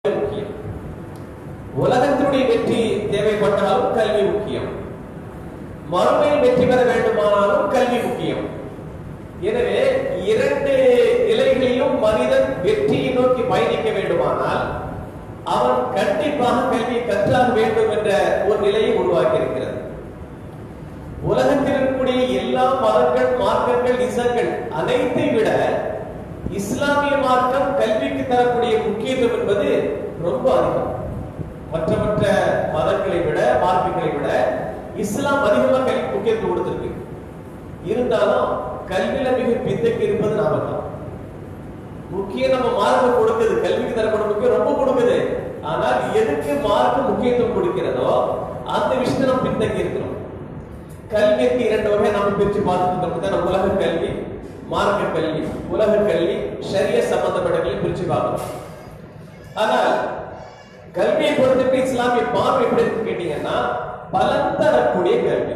முக்கியம் உலகத்தினுடைய வெற்றி தேவைப்பட்டாலும் கல்வி முக்கியம் மறுமையில் வெற்றி பெற வேண்டுமானாலும் கல்வி முக்கியம் எனவே இரண்டு நிலைகளிலும் மனிதன் வெற்றியை நோக்கி பயணிக்க வேண்டுமானால் அவன் கண்டிப்பாக கல்வியை கற்றாக வேண்டும் என்ற ஒரு நிலையை உருவாக்கி இருக்கிறது உலகத்தில் இருக்கக்கூடிய எல்லா மதங்கள் மார்க்கங்கள் இசங்கள் அனைத்தை விட இஸ்லாமிய மார்க்கம் கல்விக்கு தரக்கூடிய முக்கியத்துவம் என்பது ரொம்ப அதிகம் மற்ற மற்ற மதங்களை விட மார்க்கங்களை விட இஸ்லாம் அதிகமாக கல்வி முக்கியத்துவம் கொடுத்திருக்கு இருந்தாலும் கல்வியில மிக பின்தங்கி இருப்பது நாம தான் முக்கியம் நம்ம மார்க்கம் கொடுக்குது கல்விக்கு தரப்படும் முக்கியம் ரொம்ப கொடுக்குது ஆனால் எதுக்கு மார்க்கம் முக்கியத்துவம் கொடுக்கிறதோ அந்த விஷயத்தை நம்ம பின்தங்கி இருக்கிறோம் கல்விக்கு இரண்டு வகை நம்ம பிரிச்சு பார்த்துட்டு நம்ம உலக கல்வி மார்க்க கல்வி உலக கல்வி ஷரிய சம்பந்தப்பட்ட கல்வி பிரிச்சு பார்க்கணும் ஆனால் கல்வியை பொறுத்துட்டு இஸ்லாமிய பார்வை எப்படி இருக்கு கேட்டீங்கன்னா பலன் தரக்கூடிய கல்வி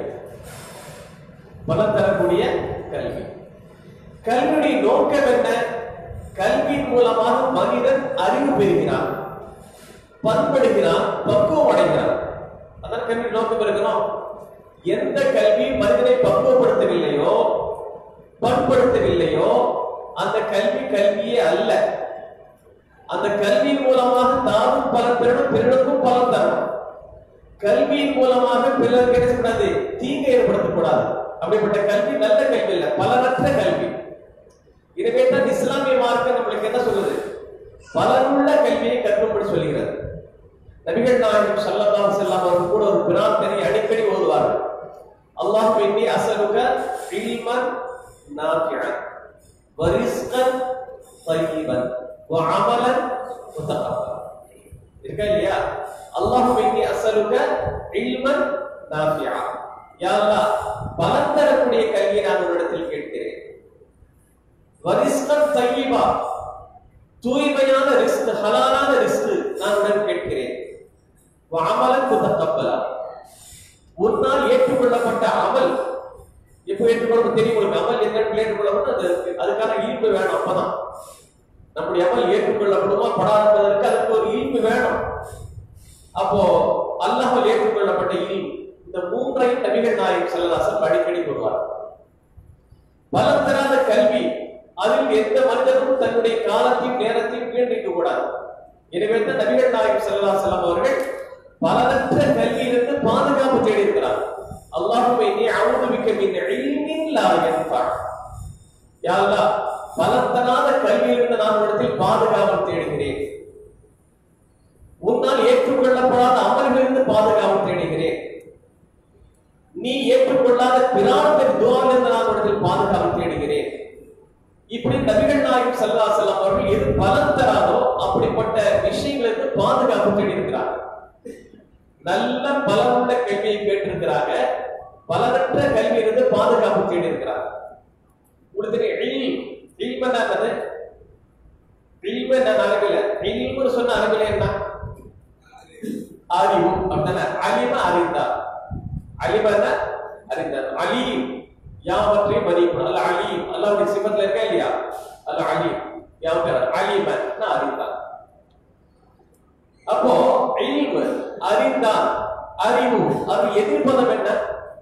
பலன் தரக்கூடிய கல்வி கல்வியுடைய நோக்கம் என்ன கல்வியின் மூலமாக மனிதன் அறிவு பெறுகிறான் பண்படுகிறான் பக்குவம் அடைகிறான் அதான் கல்வி நோக்கம் இருக்கிறோம் எந்த கல்வி மனிதனை பக்குவப்படுத்தவில்லையோ பண்படுத்தவில்லையோ அந்த கல்வி கல்வியே அல்ல அந்த கல்வியின் மூலமாக தானும் பலன் பெறணும் பிறனுக்கும் பலன் தரணும் கல்வியின் மூலமாக பிறருக்கு என்ன செய்யக்கூடாது தீங்கு ஏற்படுத்தக்கூடாது அப்படிப்பட்ட கல்வி நல்ல கல்வி இல்ல பலனற்ற கல்வி எனவே தான் இஸ்லாமிய மார்க்கம் நம்மளுக்கு என்ன சொல்லுது பலனுள்ள கல்வியை கற்கும்படி சொல்கிறது நபிகள் நாயகம் ஸல்லல்லாஹு அலைஹி வஸல்லம் அவர்கள் கூட ஒரு பிரார்த்தனை அடிக்கடி ஓதுவார்கள் அல்லாஹ் இன்னி அஸ்அலுக இல்மன் நாஃபிஅன் வ ரிஸ்கன் தய்யிபன் வ அமலன் முத்தகப்பல் இருக்கா இல்லையா அல்லாஹ் இன்னி அஸ்அலுக இல்மன் நாஃபிஅ யா அல்லாஹ் பலன் தரக்கூடிய கல்வியை நான் உன்னிடத்தில் கேட்கிறேன் வ ரிஸ்கன் தய்யிபா தூய்மையான ரிஸ்க் ஹலாலான ரிஸ்க் நான் உடன் கேட்கிறேன் அமலன் முத்தகப்பலா உன்னால் ஏற்றுக்கொள்ளப்பட்ட அமல் எப்போ ஏற்றுக்கொள்ள தெரியும் உங்களுக்கு அமல் எந்த இடத்துல ஏற்றுக்கொள்ளப்படும் அது அதுக்கான ஈர்ப்பு வேணும் அப்பதான் நம்முடைய அமல் ஏற்றுக்கொள்ளப்படுமா படாததற்கு அதுக்கு ஒரு ஈர்ப்பு வேணும் அப்போ அல்லாமல் ஏற்றுக்கொள்ளப்பட்ட ஈர்ப்பு இந்த மூன்றையும் நபிகள் நாயகம் செல்லதாசன் அடிக்கடி கூறுவார் பலம் தராத கல்வி அதில் எந்த மனிதனும் தன்னுடைய காலத்தையும் நேரத்தையும் வீணடிக்க கூடாது எனவே தான் நபிகள் நாயகம் செல்லா செல்லம் அவர்கள் பலனற்ற கல்வியிலிருந்து பாதுகாப்பு தேடி இருக்கிறார் அல்லாஹுவை நீ அவுதுவிக்க மின் இல்மின் லா யன்ஃபா யா அல்லாஹ் பலத்தனாத கல்வியிலிருந்து நான் இடத்தில் பாதுகாப்பு தேடுகிறேன் உன்னால் ஏற்றுக்கொள்ளப்படாத அமல்களிலிருந்து பாதுகாப்பு தேடுகிறேன் நீ ஏற்றுக்கொள்ளாத பிரார்த்தனை துவாவிலிருந்து நான் இடத்தில் பாதுகாப்பு தேடுகிறேன் இப்படி நபிகள் நாயகம் சல்லா செல்லம் அவர்கள் எது பலன் தராதோ அப்படிப்பட்ட விஷயங்களுக்கு பாதுகாப்பு தேடி இருக்கிறார் நல்ல பலனுள்ள கல்வியை கேட்டிருக்கிறாங்க பலனற்ற கல்வியிலிருந்து பாதுகாப்பு தேடி இருக்கிறார் உங்களுக்கு இல்மன் என்னது இல்ம என்ன அரபில இல்முன்னு சொன்ன அரபில என்ன அறிவு அப்படின்னா அலிம அறிந்தார் அலிம என்ன அறிந்தார் அலீம் யாவற்றையும் அறியப்படும் அல்ல அலீம் அல்லாவுடைய சிபத்துல இருக்கா இல்லையா அல்ல அலீம் யாவற்றை அலீமன் அறிந்தார் அப்போ இல்மு அறிந்தான் அறிவு அது எதிர்ப்பதம் என்ன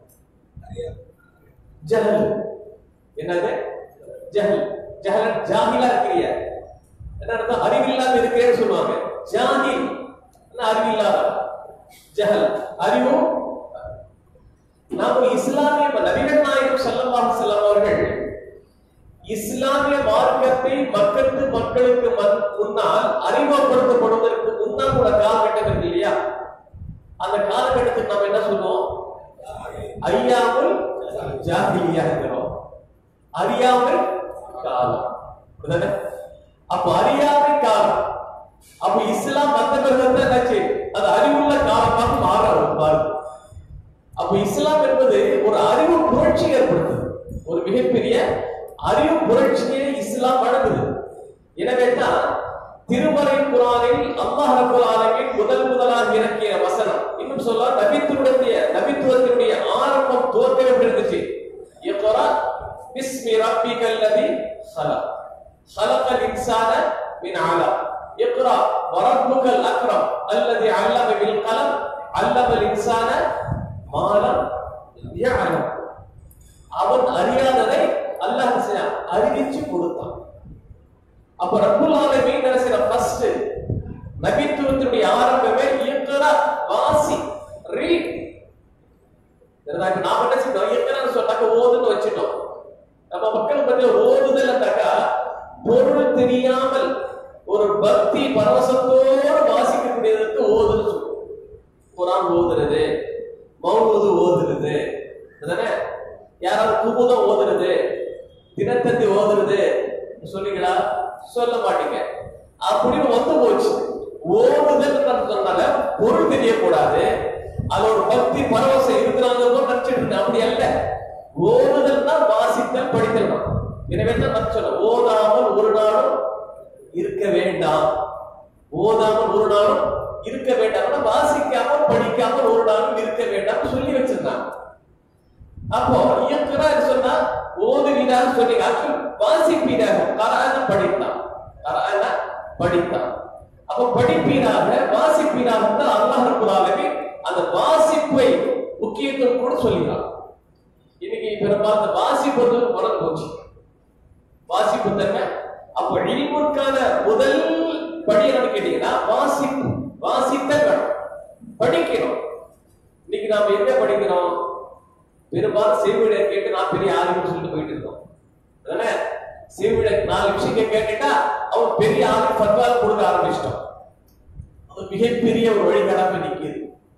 ஜஹல் என்னது ஜஹல் ஜஹல் ஜாஹிலா இருக்கிறிய என்ன அர்த்தம் அறிவில்லாத இருக்கிறேன்னு சொல்லுவாங்க ஜாஹில் அறிவில்லாத ஜஹல் அறிவு நாம் இஸ்லாமிய நபிகள் நாயகம் ஸல்லல்லாஹு அலைஹி வஸல்லம் அவர்கள் இஸ்லாமிய மார்க்கத்தை மக்களுக்கு மக்களுக்கு முன்னால் அறிமுகப்படுத்தப்படுவதற்கு முன்னால் உள்ள காலகட்டம் இருக்கு இல்லையா அந்த காலகட்டத்துக்கு நம்ம என்ன சொல்லுவோம் அறியாமல் ஜாகிலியா இருக்கிறோம் அறியாமல் காலம் புரியுதா? அப்ப அறியாமை காலம் அப்ப இஸ்லாம் வந்த பிறகு என்னாச்சு அது அறிவுள்ள காலமாக மாற பாருங்க அப்ப இஸ்லாம் என்பது ஒரு அறிவு புரட்சி ஏற்படுத்துது ஒரு மிகப்பெரிய அறிவு புரட்சியை இஸ்லாம் வழங்குது எனவே தான் திருமறை குரானில் அல்லாஹ் ரப்பல் ஆலமீன் முதல் முதலாக இறக்கிய வசனம் இன்னும் சொல்ல நபித்துவனுடைய நபித்துவத்தினுடைய ஆரம்பம் துவக்கம் எப்படி இருந்துச்சு இக்ரா பிஸ்மி ரப்பிக்கல் லதி خلق خلق الانسان من علق இக்ரா வரப்புகல் அக்ரம் அல்லது அல்லம பில் கலம் அல்லமல் இன்சான மாலம் யஅலம் அவன் அறியாததை அல்லாஹ் செய்ய அறிவிச்சு கொடுத்தான் அப்ப ரப்புல் ஆலமீன் என்ன செய்யற ஃபர்ஸ்ட் நபித்துவத்தினுடைய ஆரம்பமே இயக்கரா வாசி ரீட் எனக்கு நாம என்ன செய்யணும் இயக்கரான்னு சொன்னாக்க ஓதுன்னு வச்சுட்டோம் நம்ம மக்கள் பத்தி ஓதுதல் இருந்தாக்கா பொருள் தெரியாமல் ஒரு பக்தி பரவசத்தோடு வாசிக்கக்கூடியதற்கு ஓதுன்னு சொல்லுவோம் குரான் ஓதுறது மௌனூது ஓதுறது அதானே யாராவது குமுதம் ஓதுறது தினத்தந்தி ஓதுறது சொன்னீங்களா சொல்ல மாட்டீங்க அப்படின்னு வந்து போச்சு ஓதுதல் சொன்னால பொருள் தெரியக்கூடாது அது ஒரு பக்தி பரவசம் இருக்கிறாங்க நினைச்சிட்டு இருந்தேன் அப்படி அல்ல ஓதுதல் தான் வாசித்தல் படித்தல் தான் எனவே தான் நான் சொன்ன ஓதாமல் ஒரு நாளும் இருக்க வேண்டாம் ஓதாமல் ஒரு நாளும் இருக்க வேண்டாம் வாசிக்காமல் படிக்காமல் ஒரு நாளும் இருக்க வேண்டாம் சொல்லி வச்சிருந்தாங்க அப்போ இயக்குறாரு சொன்னா ஓதுவீராக சொன்னீங்க actually வாசிப்பீராக கரான படித்தான் கரான படித்தான் அப்ப படிப்பீராக வாசிப்பீராக தான் அல்லாஹ் ரப்பல் ஆலமீன் அந்த வாசிப்பை முக்கியத்துவம் கூட சொல்லிடுறான் இன்னைக்கு பெரும்பாலும் அந்த வாசிப்பு வந்து மறந்து போச்சு வாசிப்பு தன்மை அப்ப இல்முற்கான முதல் படி என்னன்னு கேட்டீங்கன்னா வாசிப்பு வாசித்தல் வேணும் படிக்கணும் இன்னைக்கு நாம எங்க படிக்கிறோம் பெரும்பாலும் செய்விட கேட்டு நான் பெரிய ஆளுன்னு சொல்லிட்டு போயிட்டு இருக்கோம் அதானே செய்விட நாலு விஷயங்கள் கேட்டுட்டா அவன் பெரிய ஆளு பத்வால் கொடுக்க ஆரம்பிச்சிட்டோம் அது மிகப்பெரிய ஒரு வழிகாடாம நிக்குது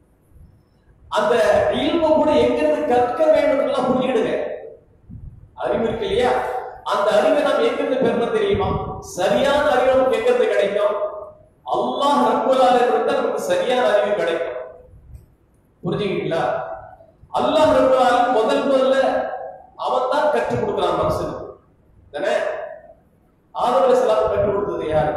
அந்த இல்மு கூட எங்கிருந்து கற்க வேண்டும் புரியிடுங்க அறிவு இருக்கு இல்லையா அந்த அறிவை நாம் எங்கிருந்து பெறணும் தெரியுமா சரியான அறிவு நமக்கு எங்கிருந்து கிடைக்கும் அல்லாஹ் ரப்புல்லால இருந்தா நமக்கு சரியான அறிவு கிடைக்கும் புரிஞ்சுக்கிட்டீங்களா அல்லாஹ் ரப்புல்லால முதல் முதல்ல அவன் தான் கற்றுக் கொடுக்கிறான் மனுஷனுக்கு தானே ஆதம் அலைஹிஸ்ஸலாம் கற்றுக் கொடுத்தது யாரு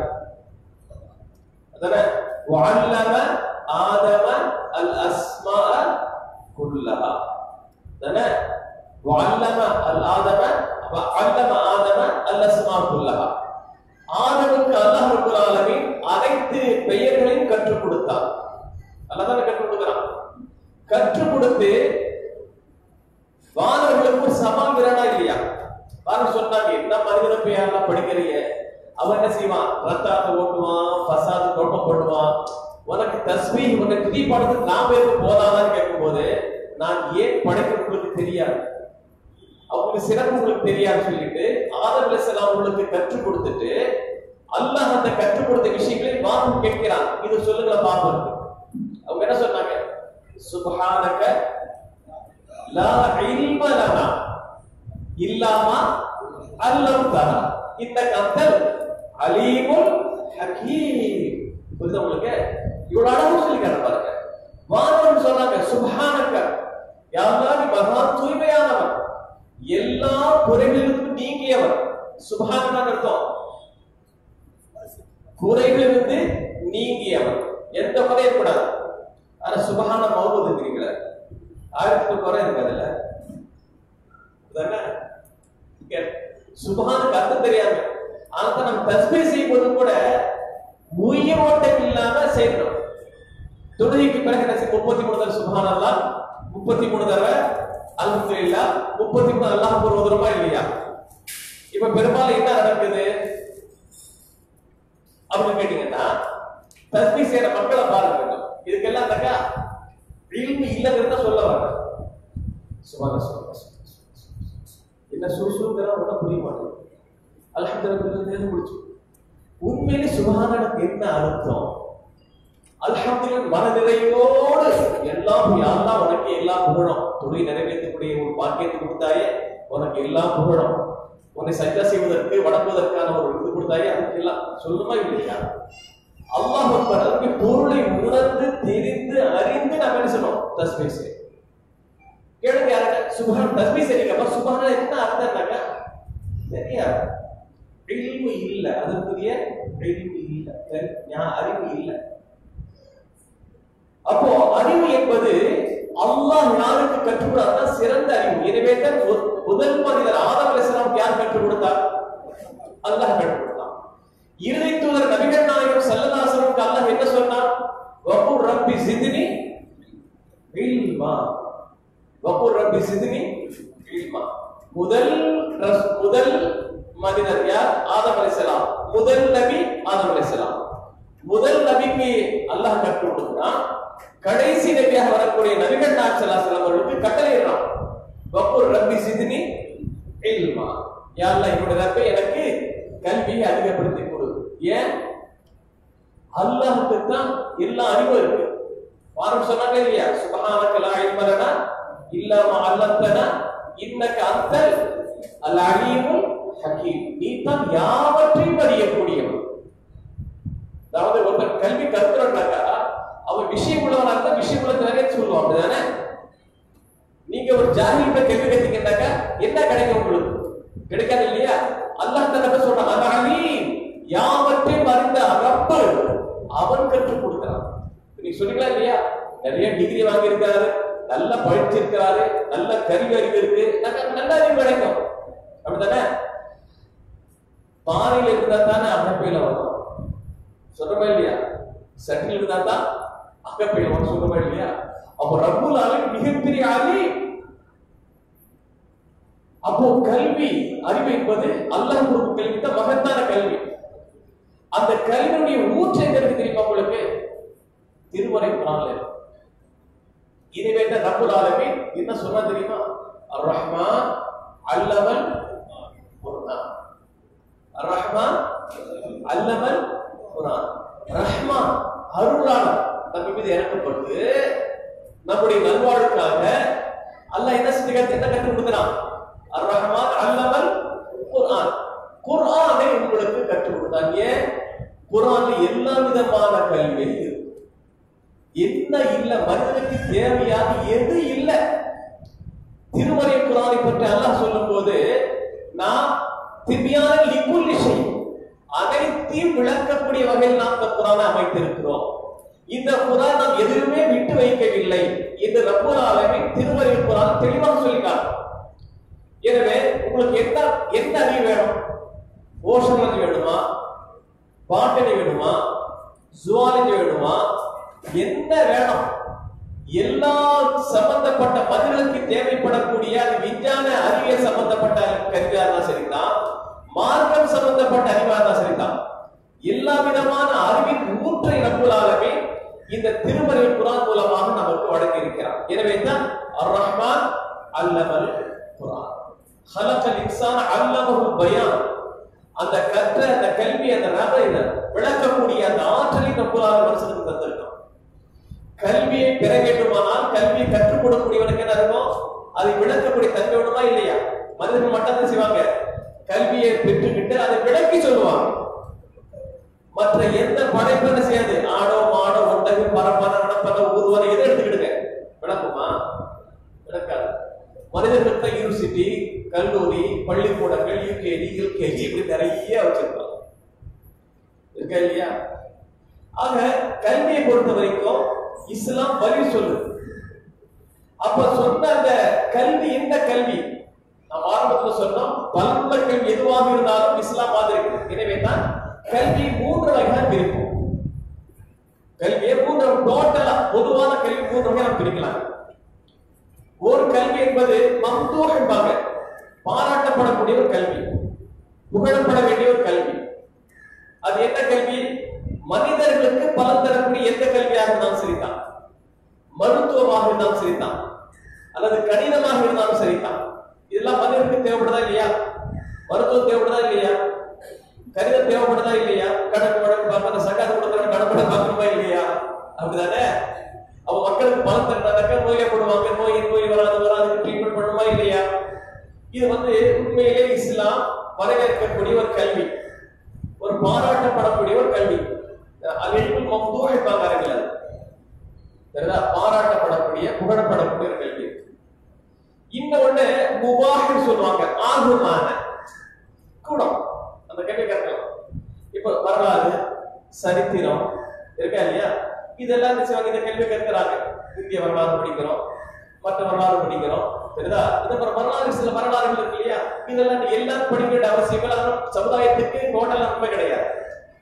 அதானே வஅல்லம ஆதம அல் அஸ்மாஅ குல்லஹா தானே வஅல்லம அல் ஆதம வஅல்லம ஆதம அல் அஸ்மாஅ குல்லஹா ஆதமுக்கு அல்லாஹ் ரப்பல் ஆலமீன் அனைத்து பெயர்களையும் கற்றுக் கொடுத்தான் அல்லாஹ் தானே கற்றுக் கொடுக்கிறான் கற்றுக் கொடுத்து வானவர்களுக்கு ஒரு சவால் விராடா இல்லையா வாரம் சொன்னாங்க என்ன மனிதன பெயர்லாம் படிக்கிறீங்க அவன் என்ன செய்வான் ரத்தாத்தை ஓட்டுவான் பசாது தோட்டம் போடுவான் உனக்கு தஸ்மீ உனக்கு துதி பாடத்துக்கு நான் பேருக்கு போதாதான்னு கேட்கும்போது நான் ஏன் படைக்கிறது உங்களுக்கு தெரியாது அவங்களுக்கு சிறப்பு உங்களுக்கு தெரியாது சொல்லிட்டு ஆதம் அலைஹிஸ்ஸலாம் அவங்களுக்கு கற்றுக் கொடுத்துட்டு அல்லாஹ் அந்த கற்றுக் கொடுத்த விஷயங்களை வானம் கேட்கிறான் இது சொல்லுங்க பாப்போம் அவங்க என்ன சொன்னாங்க சுபஹானக லா இல்ம லனா இல்லாமா அல்லம்தனா இன்னக அந்தல் அலீமுல் ஹகீம் புரியுதா உங்களுக்கு இவ்வளவு அழகா சொல்லிக்கார பாருங்க வானவன் சொன்னாங்க சுபஹானக யாரெல்லாம் நீ மகா தூய்மையானவன் எல்லா குறைகளுக்கும் நீங்கியவன் சுபஹானக அர்த்தம் குறைகளிலிருந்து நீங்கியவன் எந்த குறையும் இருக்கக்கூடாது ஆனா சுபஹான மௌபூத் இருக்கிறீங்களா ஆயிரத்துக்கு குறை இருக்கு அதுல அதானே? இங்க சுபஹானுக்கு அர்த்தம் தெரியாது ஆனா நம்ம தஸ்பீ செய்யும்போது கூட உயிரோட்டம் இல்லாம செய்யணும் தொழுகைக்கு பிறகு என்ன செய்ய முப்பத்தி மூணு தடவை சுபஹான் அல்லாஹ் முப்பத்தி மூணு தடவை அல்ஹம்துலில்லாஹ் முப்பத்தி மூணு அல்லாஹ் ஒரு தடவை இல்லையா இப்ப பெரும்பாலும் என்ன நடக்குது அப்படின்னு கேட்டீங்கன்னா தஸ்பீ செய்யற மக்களை பாருங்க இதுக்கெல்லாம் தக்கா இல்மு இல்லைங்கிறத சொல்ல வர சுபான சுபான என்ன சுறுசுறுங்கிற ஒன்றும் புரிய மாட்டேங்குது அல்ஹம்துலில்லாஹ் முடிச்சு உண்மையிலே சுபஹானக்கு என்ன அர்த்தம் அல்ஹம்துலில்லாஹ் மனநிறைவோடு எல்லாம் யாரெல்லாம் உனக்கு எல்லாம் புகழும் துணை நிறைவேற்றக்கூடிய ஒரு பாக்கியத்தை கொடுத்தாயே உனக்கு எல்லாம் புகழும் உன்னை சஜ்ஜா செய்வதற்கு வணங்குவதற்கான ஒரு இது கொடுத்தாயே அதுக்கு எல்லாம் சொல்லுமா இல்லையா அல்லாஹ் அக்பர் அதுக்கு பொருளை உணர்ந்து தெரிந்து அறிந்து நம்ம என்ன சொல்லணும் தஸ்மீ செய் கேளுங்க யாருங்க சுபஹான் தஸ்மீ செய்யுங்க சுபஹான என்ன அர்த்தம்னாக்க தெரியாது இல்மு இல்ல அதற்குரிய இல்மு இல்ல தெரி- ஞா- அறிவு இல்ல அப்போ அறிவு என்பது அல்லாஹ் யாருக்கு கற்றுக் கொடுத்தார் சிறந்த அறிவு எனவே தான் மு- முதல் மனிதர் ஆதம் அலைஹிஸ்ஸலாம் யார் கற்றுக் கொடுத்தார் அல்லாஹ் கற்றுக் கொடுத்தான் இறுதி தூதர் நபிகள் நாயகம் சல்லதாசனுக்கு அல்லாஹ் என்ன சொன்னான் வகுர் ரப்பி சிதினி இல்மா வகுர் ரப்பி சிதினி இல்மா முதல் ரஸ்- முதல் மனிதர் யார் ஆதம் அலைஹிஸ்ஸலாம் முதல் நபி ஆதம் அலைஹிஸ்ஸலாம் முதல் நபிக்கு அல்லாஹ் கற்றுக் கொடுக்கிறான் கடைசி நபியாக வரக்கூடிய நபிகள் நாயகம் ஸல்லல்லாஹு அலைஹி வஸல்லம் அவர்களுக்கு கட்டளையிடுறான் வகுர் ரப்பி சிதினி இல்மா யா அல்லாஹ் என்னுடைய ரப்பே எனக்கு கல்வியை அதிகப்படுத்தி கொடு ஏன் அல்லாஹ்வுக்கு தான் எல்லா அறிவும் இருக்கு வாரம் சொன்னாங்க இல்லையா சுபஹானக லா இல்ம லனா இல்லா மா அல்லம்தனா இன்னக அன்தல் அல் அலீமுல் ஹகீம் நீ தான் யாவற்றையும் அறியக்கூடியவன் அதாவது ஒருத்தர் கல்வி கற்கிறான்னாக்கா அவன் விஷயம் உள்ளவனா இருந்தா விஷயம் உள்ள நிறைய சொல்லுவான் அப்படிதானே நீங்க ஒரு ஜாகில்கிட்ட கேள்வி கேட்டீங்கன்னாக்கா என்ன கிடைக்கும் உங்களுக்கு கிடைக்காது இல்லையா அல்லாஹ் தன்னை சொல்றான் அந்த அலீம் யாவற்றையும் அறிந்த ரப்பு அவன் கற்றுக் கொடுக்கிறான் நீங்க சொன்னீங்களா இல்லையா நிறைய டிகிரி வாங்கி இருக்காரு நல்லா படிச்சிருக்கிறாரு நல்ல கல்வி அறிவு இருக்கு நல்ல- நல்ல அறிவு கிடைக்கும் அப்படித்தானே பாறையில இருந்தா தானே அகப்பையில வரும் சொல்றமா இல்லையா சட்டில் இருந்தா தான் அகப்பையில வரும் சொல்றமா இல்லையா அப்போ ரப்புல் ஆலிம் மிகப்பெரிய ஆலி அப்போ கல்வி அறிவு என்பது அல்லாஹ் கொடுக்கும் கல்வி தான் மகத்தான கல்வி அந்த கல்வியுடைய ஊற்று எங்க இருக்கு தெரியுமா உங்களுக்கு திருமறை குரான்ல இருக்கு இதுவே தான் ரப்புல் ஆலமீன் என்ன சொன்னா தெரியுமா அர் ரஹ்மான் அல்லமல் குர்ஆன் அர் ரஹ்மான் அல்லமல் குர்ஆன் ரஹ்மான் அருளாளர் நம்ம மீது இறக்கப்பட்டு நம்முடைய நல்வாழ்வுக்காக அல்லாஹ் என்ன செஞ்சு என்ன கற்றுக் கொடுக்கிறான் அர் ரஹ்மான் அல்லமல் குர்ஆன் குர்ஆனை உங்களுக்கு கற்றுக் கொடுத்தான் ஏன் குர்ஆன்ல எல்லா விதமான கல்வி இருக்கு என்ன இல்ல மனிதனுக்கு தேவையான எது இல்ல திருமறை குரானை பற்றி அல்லாஹ் சொல்லும்போது நாம் திவ்யான லிக்குல் இசை அனைத்தையும் விளக்கக்கூடிய வகையில் நாம் இந்த குரானை அமைத்திருக்கிறோம் இந்த குரான் நாம் எதுவுமே விட்டு வைக்கவில்லை என்று ரப்பல் ஆலமீன் திருமறை குரான் தெளிவாக சொல்லிட்டார் எனவே உங்களுக்கு என்ன என்ன அறிவு வேணும் ஓஷனாலஜி வேணுமா பாட்டனி வேணுமா ஜுவாலஜி வேணுமா என்ன வேணும் எல்லா சம்பந்தப்பட்ட பதில்களுக்கு தேவைப்படக்கூடிய அது விஞ்ஞான அறிவியல் சம்பந்தப்பட்ட கருவியாக இருந்தா சரிதான் மார்க்கம் சம்பந்தப்பட்ட அறிவாக இருந்தா சரிதான் எல்லா விதமான அறிவின் ஊற்றை ரப்புலாலமே இந்த திருமறை குரான் மூலமாக நமக்கு வழங்கி இருக்கிறார் எனவே தான் அர் ரஹ்மான் அல்லமல் குரான் ஹலக்கல் இன்சான் அல்லமஹு பயான் அந்த கற்ற அந்த கல்வி அந்த நபரை விளக்கக்கூடிய அந்த ஆற்றலை இந்த குரான் மனுஷனுக்கு தந்திருக்கான் கல்வியை பெற வேண்டுமானால் கல்வியை கற்றுக் கொடுக்கக்கூடியவனுக்கு என்ன இருக்கும் அதை விளக்கக்கூடிய தன்மை வேணுமா இல்லையா மனிதர்கள் மட்டும் தான் செய்வாங்க கல்வியை பெற்றுக்கிட்டு அதை விளக்கி சொல்லுவாங்க மற்ற எந்த படைப்பு என்ன செய்யாது ஆடோ மாடோ ஒட்டகு பரப்பன நடப்பன ஊர்வன எதை எடுத்துக்கிடுங்க விளக்குமா விளக்காது மனிதர்கள் தான் யூனிவர்சிட்டி கல்லூரி பள்ளிக்கூடங்கள் யூகேஜி யூகேஜி இப்படி நிறைய வச்சிருப்பாங்க இருக்கா இல்லையா ஆக கல்வியை பொறுத்த வரைக்கும் இஸ்லாம் வழி சொல்லுது அப்ப சொன்ன அந்த கல்வி எந்த கல்வி நாம் ஆரம்பத்துல சொன்னோம் பலமுள்ள கல்வி எதுவாக இருந்தாலும் இஸ்லாம் ஆதரிக்கிறது எனவே தான் கல்வி மூன்று வகையாக பிரிப்போம் கல்வியை மூன்று டோட்டலா பொதுவான கல்வி மூன்று வகையாக நாம் பிரிக்கலாம் ஒரு கல்வி என்பது மம்தூ என்பாங்க பாராட்டப்படக்கூடிய ஒரு கல்வி புகழப்பட வேண்டிய ஒரு கல்வி அது என்ன கல்வி மனிதர்களுக்கு பலன் தரக்கூடிய எந்த கல்வியாக இருந்தாலும் சரிதான் மருத்துவமாக இருந்தாலும் சரிதான் அல்லது கணிதமாக இருந்தாலும் சரிதான் இதெல்லாம் மனிதர்களுக்கு தேவைப்படுதா இல்லையா மருத்துவம் தேவைப்படுதா இல்லையா கணிதம் தேவைப்படுதா இல்லையா கணக்கு வழக்கு பார்க்கணும் சக்காத்து கொடுக்கணும் கணக்கு பார்க்கணுமா இல்லையா அப்படிதானே அவ மக்களுக்கு பலன் தரனாக்க நோயை போடுவாங்க நோய் நோய் வராது வராது ட்ரீட்மெண்ட் பண்ணுமா இல்லையா இது வந்து உண்மையிலே இஸ்லாம் வரவேற்கக்கூடிய ஒரு கல்வி ஒரு பாராட்டப்படக்கூடிய ஒரு கல்வி அழிவுள் மம்தூ இருப்பாங்க அரங்கில் சரிதா பாராட்டப்படக்கூடிய புகழப்படக்கூடிய ஒரு கல்வி இன்னொன்னு முபாஹ்னு சொல்லுவாங்க ஆகுமான கூடம் அந்த கல்வி கற்கலாம் இப்ப வரலாறு சரித்திரம் இருக்கா இல்லையா இதெல்லாம் என்ன செய்வாங்க இந்த கல்வி கற்கிறாங்க இந்திய வரலாறு படிக்கிறோம் மற்ற வரலாறு படிக்கிறோம் சரிதா இந்த மாதிரி வரலாறு சில வரலாறுகள் இருக்கு இல்லையா இதெல்லாம் எல்லாரும் படிக்க வேண்டிய அவசியம் இல்லை அதெல்லாம் சமுதாயத்துக்கு டோட்டல் நன்மை கிடையாது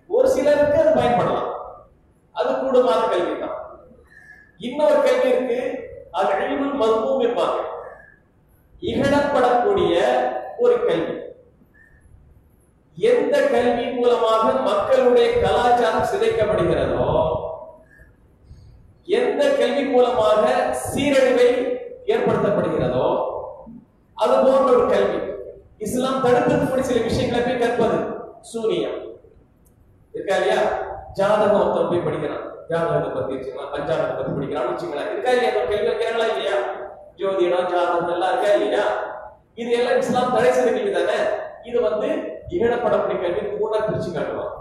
சிலருக்கு அது பயன்படலாம் அது கூடுமான கல்வி தான் இன்னொரு கல்வி இருக்கு அது அழிவுள் மதுவும் இருப்பாங்க இகழப்படக்கூடிய ஒரு கல்வி எந்த கல்வி மூலமாக மக்களுடைய கலாச்சாரம் சிதைக்கப்படுகிறதோ எந்த கல்வி மூலமாக சீரழிவை ஏற்படுத்தப்படுகிறதோ அது போன்ற ஒரு கல்வி இஸ்லாம் தடுத்திருக்கக்கூடிய சில விஷயங்களை போய் கற்பது சூனியம் இருக்கா இல்லையா ஜாதகம் ஒருத்தன் போய் படிக்கிறான் ஜாதகத்தை பத்தி வச்சுக்கலாம் பஞ்சாங்கத்தை பத்தி படிக்கிறான்னு வச்சுக்கலாம் இருக்கா இல்லையா ஒரு கேள்வி வைக்கிறாங்களா இல்லையா ஜோதிடம் ஜாதகம் எல்லாம் இருக்கா இல்லையா இது எல்லாம் இஸ்லாம் தடை செய்த கேள்வி தானே இது வந்து இகழப்படக்கூடிய கல்வி கூட பிரிச்சு காட்டுவான்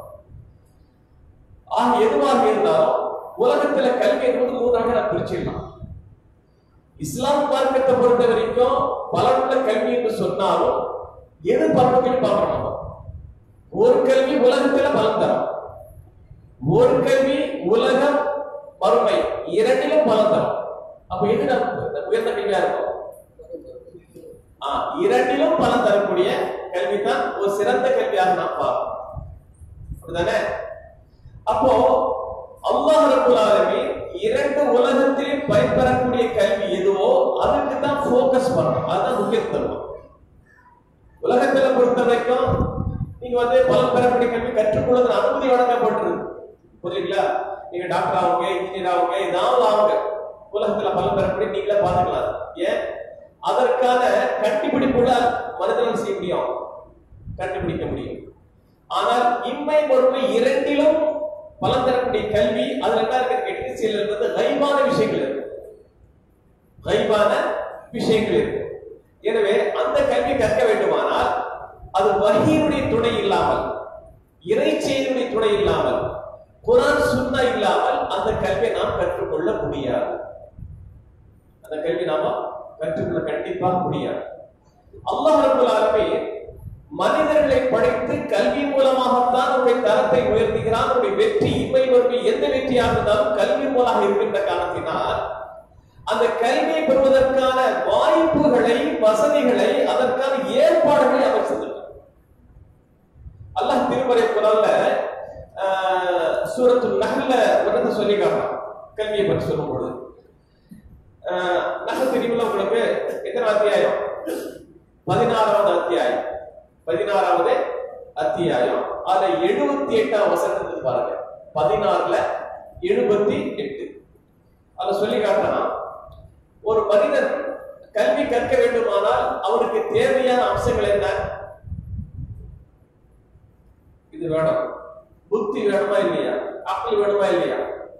ஆக எதுவாக இருந்தாலும் உலகத்துல கல்வி என்பது மூன்றாக நான் பிரிச்சிடலாம் இஸ்லாம் மார்க்கத்தை பொறுத்த வரைக்கும் பலனுள்ள கல்வி என்று சொன்னாலும் எது பலனுக்கு பார்க்கணும் ஒரு கல்வி உலகத்துல பலன் தரும் ஒரு கல்வி உலகம் மறுமை இரண்டிலும் பலன் தரும் அப்ப எது நமக்கு உயர்ந்த கல்வியா இருக்கும் ஆ, இரண்டிலும் பலன் தரக்கூடிய கல்வி தான் ஒரு சிறந்த கல்வியாக நாம் பார்ப்போம் அப்படிதானே அப்போ அல்லாஹ் ரப்பல் ஆலமீன் இரண்டு உலகத்திலும் பயன்பெறக்கூடிய கல்வி எதுவோ அதுக்கு தான் ஃபோக்கஸ் பண்ணணும் அதுதான் முக்கியத்துவம் உலகத்துல பொறுத்த வரைக்கும் நீங்க வந்து பலன் பெறக்கூடிய கல்வி கற்றுக்கொள்வது அனுமதி வழங்கப்பட்டிருக்கு புரியுங்களா நீங்க டாக்டர் ஆகுங்க இன்ஜினியர் ஆகுங்க ஏதாவது ஆகுங்க உலகத்துல பலன் பெறக்கூடிய நீங்களே பார்த்துக்கலாம் ஏன் அதற்கான கண்டுபிடிப்புல மனிதர்கள் செய்ய முடியும் கண்டுபிடிக்க முடியும் ஆனால் இம்மை பொறுமை இரண்டிலும் பலன் தரக்கூடிய கல்வி அதுல என்ன இருக்கு கேட்டு சில வந்து கைபான விஷயங்கள் இருக்கு கைபான விஷயங்கள் இருக்கு எனவே அந்த கல்வி கற்க வேண்டுமானால் அது வகியினுடைய துணை இல்லாமல் இறைச்செயலுடைய துணை இல்லாமல் குரான் சுன்னா இல்லாமல் அந்த கல்வியை நாம் கற்றுக்கொள்ள முடியாது அந்த கல்வி நாம கற்றுக்கொள்ள கண்டிப்பாக முடியாது அல்லாஹ் ரப்பல் ஆலமீன் மனிதர்களை படைத்து கல்வி மூலமாகத்தான் அவருடைய தரத்தை உயர்த்துகிறான் அவருடைய வெற்றி இம்மை வறுமை எந்த வெற்றியாக இருந்தாலும் கல்வி மூலமாக இருக்கின்ற காரணத்தினால் அந்த கல்வியை பெறுவதற்கான வாய்ப்புகளை வசதிகளை அதற்கான ஏற்பாடுகளை அமைச்சிருக்கிறார் அல்லாஹ் திருமறை குரல்ல சூரத்து நகல்ல விரத சொல்லி காட்டுறான் கல்வியை பற்றி சொல்லும் பொழுது ஆஹ், நகல் தெரியுமில்ல உங்களுக்கு எத்தனை அத்தியாயம் பதினாறாவது அத்தியாயம் பதினாறாவது அத்தியாயம் அதுல எழுபத்தி எட்டாம் வசனத்துக்கு பாருங்க பதினாறுல எழுபத்தி எட்டு அதுல சொல்லி காட்டுறான் ஒரு மனிதன் கல்வி கற்க வேண்டுமானால் அவனுக்கு தேவையான அம்சங்கள் என்ன இது வேணும் புத்தி வேணுமா இல்லையா அக்கல் வேணுமா இல்லையா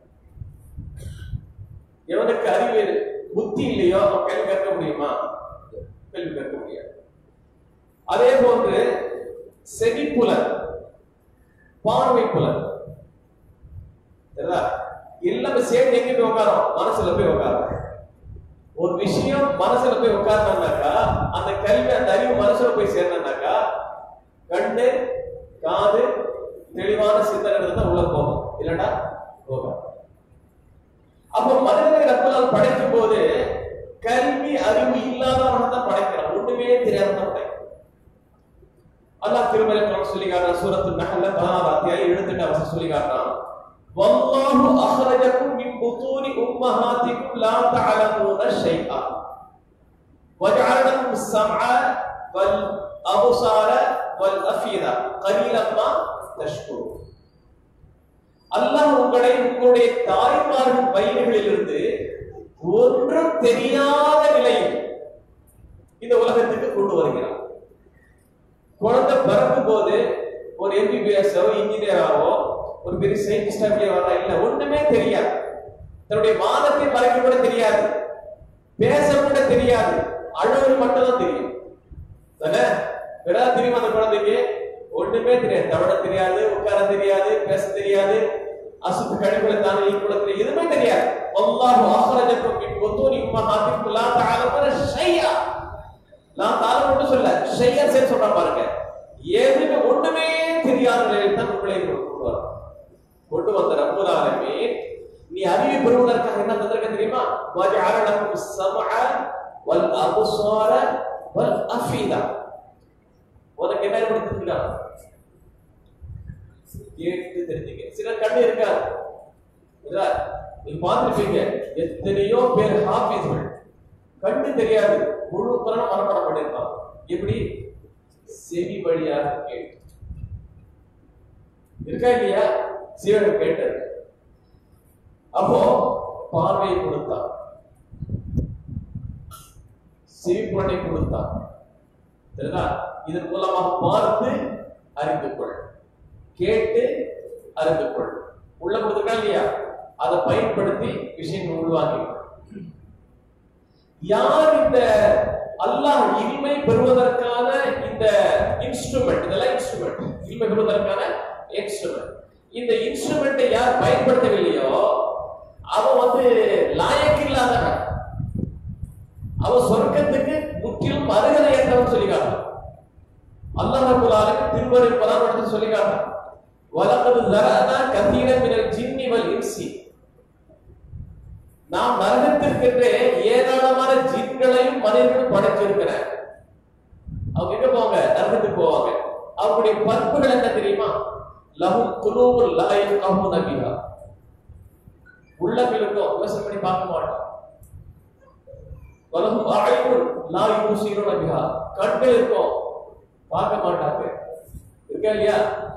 எவனுக்கு அறிவு புத்தி இல்லையோ அவன் கல்வி கற்க முடியுமா கல்வி கற்க முடியாது அதே போன்று செவிப்புலன் பார்வை புலன் சரிதா? எல்லாமே சேர்ந்து எங்க போய் உட்காரும் மனசுல போய் உட்காரும் ஒரு விஷயம் மனசுல போய் உட்கார்ந்தாக்கா அந்த கல்வி அந்த அறிவு மனசுல போய் சேர்ந்தாக்கா கண்ணு காது தெளிவான சிந்தனை இருந்தா உள்ள போகும் இல்லடா போகும் அப்போ மனிதனை ரப்பலால் படைக்கும் போது கல்வி அறிவு இல்லாதவன தான் படைக்கிறான் ஒண்ணுமே தெரியாதவன் படைக்கிறான் அல்லாஹ் திருமலை குரான் சொல்லி காட்டுறான் சூரத்து நஹல்ல 16 அத்தியாயம் 78 வசனம் சொல்லி காட்டுறான் வல்லாஹு அஹ்ரஜக்கும் மின் புதூனி உம்மஹாத்திக்கும் லா தஅலமூன ஷைஆ وجعل لكم السمع والابصار والافئده قليلا ما تشكرون அல்லாஹ் உங்களை உங்களுடைய தாய்மார்கள் வயிறுகளிலிருந்து ஒன்றும் தெரியாத நிலையில் இந்த உலகத்துக்கு கொண்டு வருகிறார் குழந்தை பிறக்கும் போது ஒரு எம்பிபிஎஸ்ஓ இன்ஜினியராவோ ஒரு பெரிய சயின்டிஸ்டா வரா இல்ல ஒண்ணுமே தெரியாது தன்னுடைய வாதத்தை மறைக்க கூட தெரியாது பேச கூட தெரியாது அழுவது மட்டும் தான் தெரியும் தானே வேற தெரியுமா அந்த குழந்தைக்கு ஒண்ணுமே தெரியாது தவட தெரியாது உட்கார தெரியாது பேச தெரியாது அசுத்து கழிவுகளை தானே கூட தெரியாது எதுவுமே தெரியாது அல்லாஹ் ஆஹ்ரஜக்கும் மின் புத்தூனி உம்மஹாத்திக்கும் லா தஅலமுன ஷையா நான் தாரம் மட்டும் சொல்ல ஷையா சேர்த்து சொல்றேன் பாருங்க எதுவுமே ஒண்ணுமே தெரியாத நிலையில் தான் உங்களை கொண்டு வர கொண்டு வந்த ரப்பல் ஆலமீன் நீ அறிவை பெறுவதற்காக என்ன தந்திருக்க தெரியுமா வஜஅல லக்கும் ஸமஅ வல் அப்சார வல் அஃபீதா உனக்கு என்ன ஏற்படுத்திருக்கிறான் கேட்டு தெரிஞ்சுக்க சில கண்ணு இருக்காது இல்ல? நீங்க பார்த்திருப்பீங்க எத்தனையோ பேர் ஹாஃபிஸ்கள் கண்ணு தெரியாது முழு குரான் மனப்பாடம் பண்ணிருப்பாங்க எப்படி செவி வழியாக கேட்டு இருக்கா இல்லையா சிவன் கேட்டது அப்போ பார்வையை கொடுத்தான் செவிப்புலனை கொடுத்தான் சரிதா இதன் மூலமாக பார்த்து அறிந்து கொள் கேட்டு அறிந்து கொள் உள்ள கொடுத்துருக்கா இல்லையா அதை பயன்படுத்தி விஷயங்கள் உள்வாங்கி கொள். யார் இந்த அல்லாஹ் இனிமை பெறுவதற்கான இந்த இன்ஸ்ட்ருமெண்ட் இதெல்லாம் இன்ஸ்ட்ருமெண்ட் இனிமை பெறுவதற்கான இன்ஸ்ட்ருமெண்ட் இந்த இன்ஸ்ட்ருமெண்ட்டை யார் பயன்படுத்தவில்லையோ அவன் வந்து லாயக்கில்லாதவன் அவன் சொர்க்கத்துக்கு முற்றிலும் அருகதையற்றவன் சொல்லி காட்டான் அல்லாஹ் ரப்பல் ஆலமீன் திருமறை குர்ஆன் எடுத்து சொல்லி காட்டான் வலகது ஸரஅனா கதீரன் மினல் ஜின்னி வல் இன்சி நாம் நரகத்திற்கென்றே ஏராளமான ஜின்களையும் மனிதர்களும் படைச்சிருக்கிறேன் அவங்க எங்க போவாங்க நரகத்துக்கு போவாங்க அவங்களுடைய பண்புகள் என்ன தெரியுமா லஹு குலூபுல் லா யஃகஹூன பிஹா உள்ளம் இருக்கும் யோசனை பண்ணி பார்க்க மாட்டோம் வலஹும் அழைப்பும் லா யூசிரூன பிஹா கண்கள் இருக்கும் பார்க்க மாட்டாங்க இருக்கா இல்லையா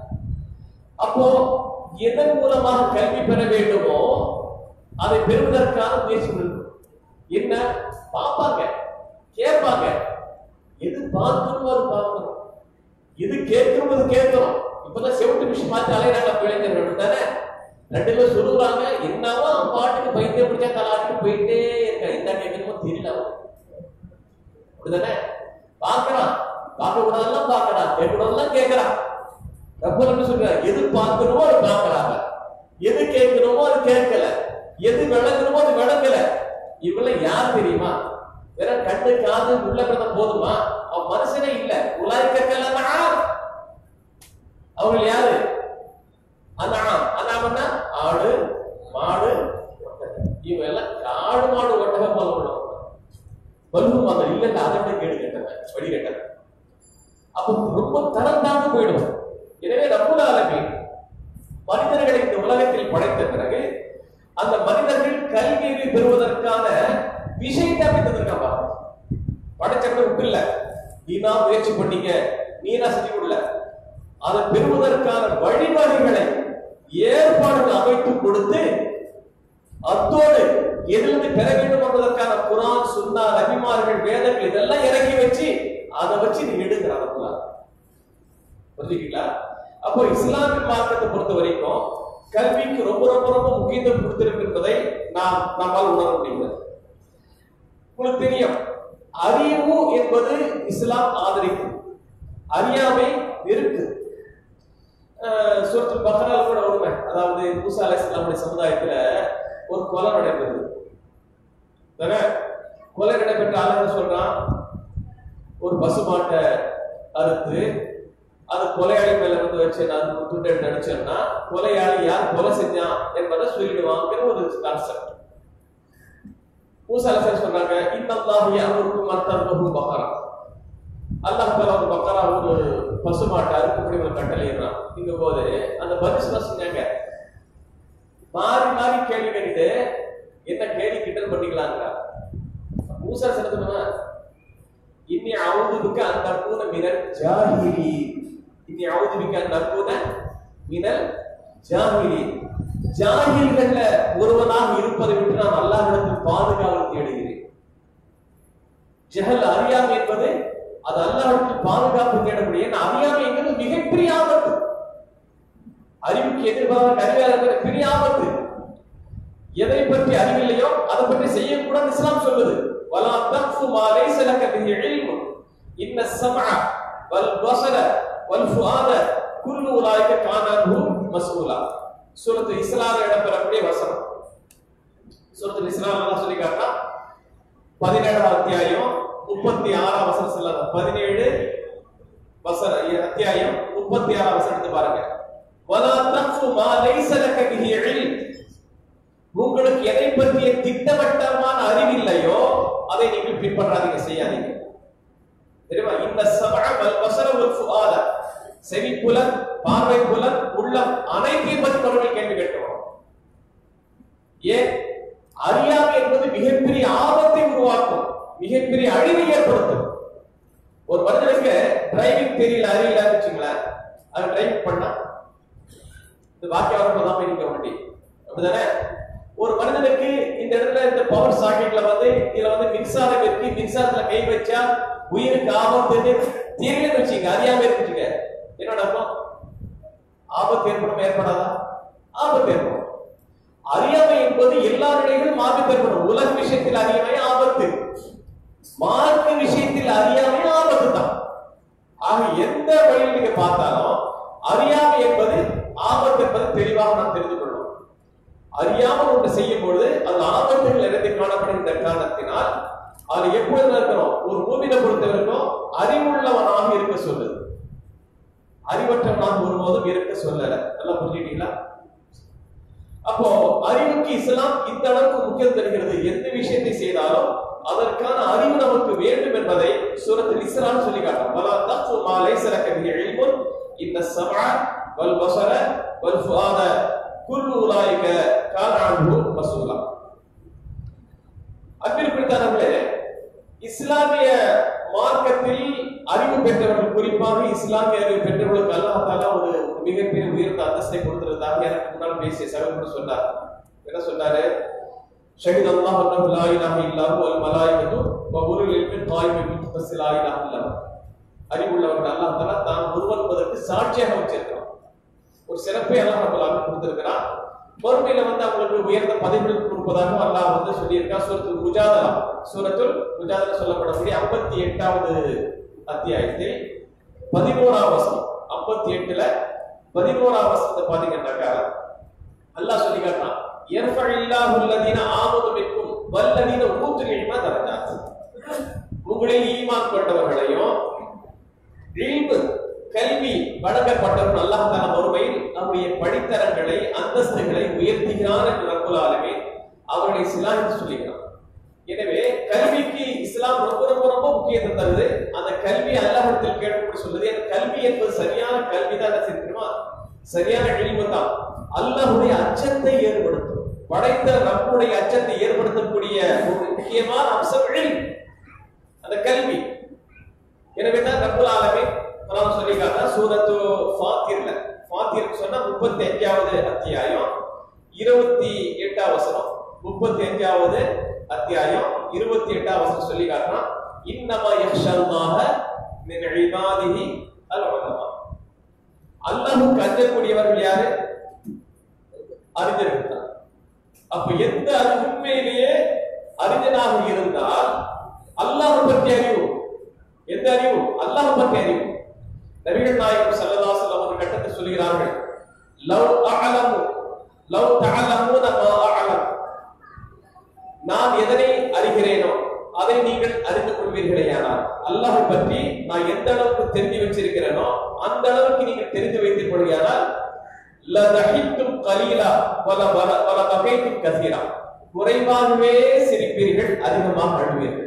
அப்போ எதன் மூலமாக கல்வி பெற வேண்டுமோ அதை பெறுவதற்கான முயற்சி பண்ணணும். என்ன பார்ப்பாங்க கேட்பாங்க எது பார்க்கணும் அது பார்க்கணும் எது கேட்கணும் அது கேட்கணும் இப்பதான் செவட்டு மிஷின் மாத்தி அலையிறாங்க பிள்ளைங்க தானே ரெண்டு பேரும் சொல்லுறாங்க என்னவோ அவன் பாட்டுக்கு பைத்தியம் பிடிச்சா தலாட்டு போயிட்டே இருக்க என்ன கேட்கணுமோ தெரியல அவன் அப்படிதானே பார்க்கறான் பார்க்க கூடாதெல்லாம் பார்க்கறான் கேட்க கூடாதெல்லாம் கேட்கறான் ரப்பர் என்ன சொல்றாரு எது பார்க்கணுமோ அது பார்க்கறாங்க எது கேட்கணுமோ அது கேட்கல எது விளங்கணுமோ அது விளங்கல இவெல்லாம் யார் தெரியுமா வேற கண்ணு காது உள்ள கிடந்த போதுமா அவன் மனுஷனே இல்ல உலாய்க்கெல்லாம் அவங்க யாரு அனாம் அனாமன்னா ஆடு மாடு ஒட்டகம் இவங்க எல்லாம் காடு மாடு ஒட்டகம் போல உள்ளவங்க பல்பு மாதிரி இல்ல இல்ல அதை விட கேடு கேட்டவன் வழி கேட்டவன் அப்போ ரொம்ப தரம் தாழ்ந்து போயிடும் எனவே ரப்புல் ஆலமீன் மனிதர்களை இந்த உலகத்தில் படைத்த பிறகு அந்த மனிதர்கள் கல்வியை பெறுவதற்கான விஷயத்தை அமைத்ததற்காக பாருங்க படைச்சவங்க விட்டு இல்ல நீனா முயற்சி பண்ணீங்க நீனா செஞ்சு கொடுல அதை பெறுவதற்கான வழிவகைகளை ஏற்பாடுகள் அமைத்து கொடுத்து அத்தோடு எதிலிருந்து பெற வேண்டும் என்பதற்கான குரான் சுன்னா நபிமார்கள் வேதங்கள் இதெல்லாம் இறக்கி வச்சு அதை வச்சு நீ எடுக்கிறாங்க புரிஞ்சுக்கிட்டா அப்போ இஸ்லாமிய மார்க்கத்தை பொறுத்த வரைக்கும் கல்விக்கு ரொம்ப ரொம்ப ரொம்ப முக்கியத்துவம் கொடுத்திருக்கின்றதை நாம் நம்மால் உணர முடிகிறது உங்களுக்கு தெரியும் அறிவு என்பது இஸ்லாம் ஆதரிக்கும் அறியாமை இருக்கு சூரத்துல் பக்ரால கூட உண்மை அதாவது மூசா அலைஹிஸ்ஸலாமுடைய சமுதாயத்துல ஒரு கொலை நடைபெறுது தானே கொலை நடைபெற்ற ஆளுங்க சொல்றான் ஒரு பசுமாட்டை அறுத்து அது கொலையாளி மேல வந்து வச்சு நான் துண்டை எடுத்து அடிச்சேன்னா கொலையாளி யார் கொலை செஞ்சான் என்பதை சொல்லிடுவாங்கிற ஒரு கான்செப்ட் மூசா அலைஹிஸ்ஸலாம் சொல்றாங்க இன்னல்லாஹு யஅமுருக்கும் அன் தர்பஹு பக்ரா அல்லாஹ் தஆலா ஒரு பக்ரா ஒரு பசுமாட்டை அறுக்கக்கூடிய ஒரு கட்டளையிடுறான் இங்க போது அந்த பரிசுல சொன்னாங்க மாறி மாறி கேள்வி கேட்டுட்டு என்ன கேள்வி கிண்டல் பண்ணிக்கலாங்க மூசா செலுத்தணுமா இன்னி அவுதுபிக்க அந்த அற்புத மினல் ஜாஹிலி இன்னி அவுதுபிக்க அந்த அற்புத மினல் ஜாஹிலி ஜாஹில்கள்ல ஒருவனாக இருப்பதை விட்டு நான் அல்லாஹ்விடத்தில் பாதுகாவல் தேடுகிறேன் ஜஹல் அறியாமை என்பது அது அல்லாஹ்விடத்தில் பாதுகாப்பு தேடக்கூடிய ஏன்னா அறியாமை என்பது மிகப்பெரிய ஆபத்து அறிவுக்கு எதிர்பார்க்க அறிவாளர்கள் பெரிய ஆபத்து எதை பற்றி அறிவில்லையோ அதை பற்றி செய்யக்கூடாது இஸ்லாம் சொல்லுது வலா தக்ஃபு மா லைஸ லக பிஹி இல்மு இன்ன ஸம்அ வல் பஸர வல் ஃபுஆத குல்லு உலாயிக கான அன்ஹு மஸ்ஊலா சூரத்து இஸ்ரால இடம்பெறக்கூடிய வசனம் சூரத்து இஸ்ரால அல்லாஹ் சொல்லி காட்டா பதினேழாம் அத்தியாயம் முப்பத்தி ஆறாம் வசனம் சொல்லாத பதினேழு வசன அத்தியாயம் முப்பத்தி ஆறாம் வசனம் எடுத்து பாருங்க வலா தக்ஃபு மா லைஸ லக பிஹி இல்ம் உங்களுக்கு எதை பற்றிய திட்டவட்டமான அறிவில்லையோ அதை நீங்கள் பின்பற்றாதீங்க செய்யாதீங்க தெரியுமா இந்த சபஅ வல் பஸர வல் ஃபுஆத செவிப்புலன் பார்வை புலன் உள்ளம் அனைத்தையும் பற்றி அவர்கள் கேள்வி கேட்கிறோம் ஏன் அறியாமை என்பது மிகப்பெரிய ஆபத்தை உருவாக்கும் மிகப்பெரிய அழிவை ஏற்படுத்தும் ஒரு மனிதனுக்கு டிரைவிங் தெரியல அறியல வச்சுங்களேன் அது டிரைவிங் பண்ணா இந்த வாக்கியம் தான் இருக்க வண்டி அப்படிதானே ஒரு மனிதனுக்கு இந்த இடத்துல இந்த பவர் சாக்கெட்ல வந்து இதுல வந்து மின்சாரம் இருக்கு மின்சாரத்துல கை வச்சா உயிருக்கு ஆபத்து தெரியலன்னு வச்சுங்க அறியாம இருக்குச்சுங்க என்ன நடக்கும் ஆபத்து ஏற்படும் ஏற்படாதா ஆபத்து ஏற்படும் அறியாமை என்பது எல்லா நிலைகளிலும் ஆபத்து ஏற்படும் உலக விஷயத்தில் அறியாமை ஆபத்து மார்க்க விஷயத்தில் அறியாமை ஆபத்து தான் ஆக எந்த வழியில் நீங்க பார்த்தாலும் அறியாமை என்பது ஆபத்து என்பது தெளிவாக நாம் தெரிந்து கொள்வோம் அறியாமல் ஒன்று செய்யும் பொழுது அது ஆபத்துகள் நிறைந்து காணப்படுகின்ற காரணத்தினால் அது எப்பொழுது இருக்கணும் ஒரு மூவினை பொறுத்தவரைக்கும் அறிவுள்ளவனாக இருக்க சொல்லுது அறிவற்றவனாக ஒருபோதும் இருக்க சொல்லல நல்லா புரிஞ்சுக்கிட்டீங்களா அப்போ அறிவுக்கு இஸ்லாம் இந்த அளவுக்கு முக்கியம் தருகிறது எந்த விஷயத்தை செய்தாலும் அதற்கான அறிவு நமக்கு வேண்டும் என்பதை சூரத்தில் இஸ்லாம் சொல்லி காட்டும் வலா தப்பு மாலை சிறக்க இல்முன் இந்த சமா வல் பசர வல் ஃபுஆத குல்லு உலாயிக கானான்ஹு மசூலா அன்பிற்குரித்தானவர்களே இஸ்லாமிய மார்க்கத்தில் அறிவு பெற்றவர்கள் குறிப்பாக இஸ்லாமிய அறிவு பெற்றவர்களுக்கு அல்லாஹ் தாலா ஒரு மிகப்பெரிய உயர்ந்த அந்தஸ்தை கொடுத்திருந்ததாக எனக்கு முன்னால் பேசிய சகோதரர் சொன்னார் என்ன சொன்னாரு ஷஹீத் அல்லாஹ் அன்னஹு லா இலாஹ இல்லாஹு வல் மலாயிகத்து வ உருல் இல்மி காயிமுன் பில் லா இலாஹ இல்லாஹ் அறிவுள்ளவர்கள் அல்லாஹ் தாலா தான் ஒருவன் என்பதற்கு சாட்சியாக வச்சிருக்கிறான் ஒரு சிறப்பை அல்லாஹ் ரப்பல் ஆலமீன் கொடுத்திருக்கிறான் மறுமையில வந்து அவங்களுக்கு உயர்ந்த பதவிகள் கொடுப்பதாக அல்லாஹ் வந்து சொல்லியிருக்கான் சூரத்துல் முஜாதலா சூரத்துல் முஜாதலா சொல்லப்படக்கூடிய ஐம்பத்தி எட்டாவது அத்தியாயத்தில் பதினோராம் வசனம் ஐம்பத்தி எட்டுல பதினோராம் வசனத்தை பாத்தீங்கன்னாக்கா அல்லாஹ் சொல்லி காட்டுறான் யர்ஃபஇல்லாஹு அல்லதீன ஆமனு மின்கும் வல்லதீன ஊத்துல் இல்ம தரஜாத் உங்களில் ஈமான் கொண்டவர்களையும் இல்மு கல்வி வழங்கப்பட்டவர்கள் அல்லாஹ் தஆலா மறுமையில் நம்முடைய படித்தரங்களை அந்தஸ்துகளை உயர்த்துகிறார் என்று ரப்புல் ஆலமீன் அவர்களை சிலாகித்து சொல்லுகிறார் எனவே கல்விக்கு இஸ்லாம் ரொம்ப ரொம்ப ரொம்ப முக்கியத்துவம் தருது அந்த கல்வி அல்லாஹிடத்தில் கேட்கப்பட்டு சொல்லுது அந்த கல்வி என்பது சரியான கல்வி தான் என்ன தெரியுமா சரியான இழிவு தான் அல்லாஹுடைய அச்சத்தை ஏற்படுத்தும் படைத்த ரப்புடைய அச்சத்தை ஏற்படுத்தக்கூடிய ஒரு முக்கியமான அம்சம் இழிவு அந்த கல்வி எனவே தான் ரப்புல் ஆலமீன் குர்ஆன் சொல்லி காட்டா சூரத்து ஃபாத்திர்ல ஃபாத்திர் சொன்னா 35வது அத்தியாயம் 28 வசனம் 35வது அத்தியாயம் 28 வசனம் சொல்லி காட்டுறான் இன்னமா யஹ்ஷல்லாஹ மின் இபாதிஹி அல் உலமா அல்லாஹ்வுக்கு அஞ்சக்கூடியவர்கள் யாரு அறிஞர்கள் தான் அப்ப எந்த அறிவு உண்மையிலேயே அறிஞனாக இருந்தால் அல்லாஹ் பற்றி அறிவு எந்த அறிவு அல்லாஹ் பற்றி அறிவு நபிகள் நாயகம் ஸல்லல்லாஹு அலைஹி வஸல்லம் ஒரு கட்டத்தில் சொல்கிறார்கள் லவ் அஅலமு லவ் தஅலமுன மா அஅலம் நான் எதனை அறிகிறேனோ அதை நீங்கள் அறிந்து கொள்வீர்களேயானால் அல்லாஹ் பற்றி நான் எந்த அளவுக்கு தெரிந்து வச்சிருக்கிறேனோ அந்த அளவுக்கு நீங்கள் தெரிந்து வைத்துக் கொள்கையானால் லதஹித்தும் கலீலா வல வல வல பகைத்தும் கசீரா குறைவாகவே சிரிப்பீர்கள் அதிகமாக அழுவீர்கள்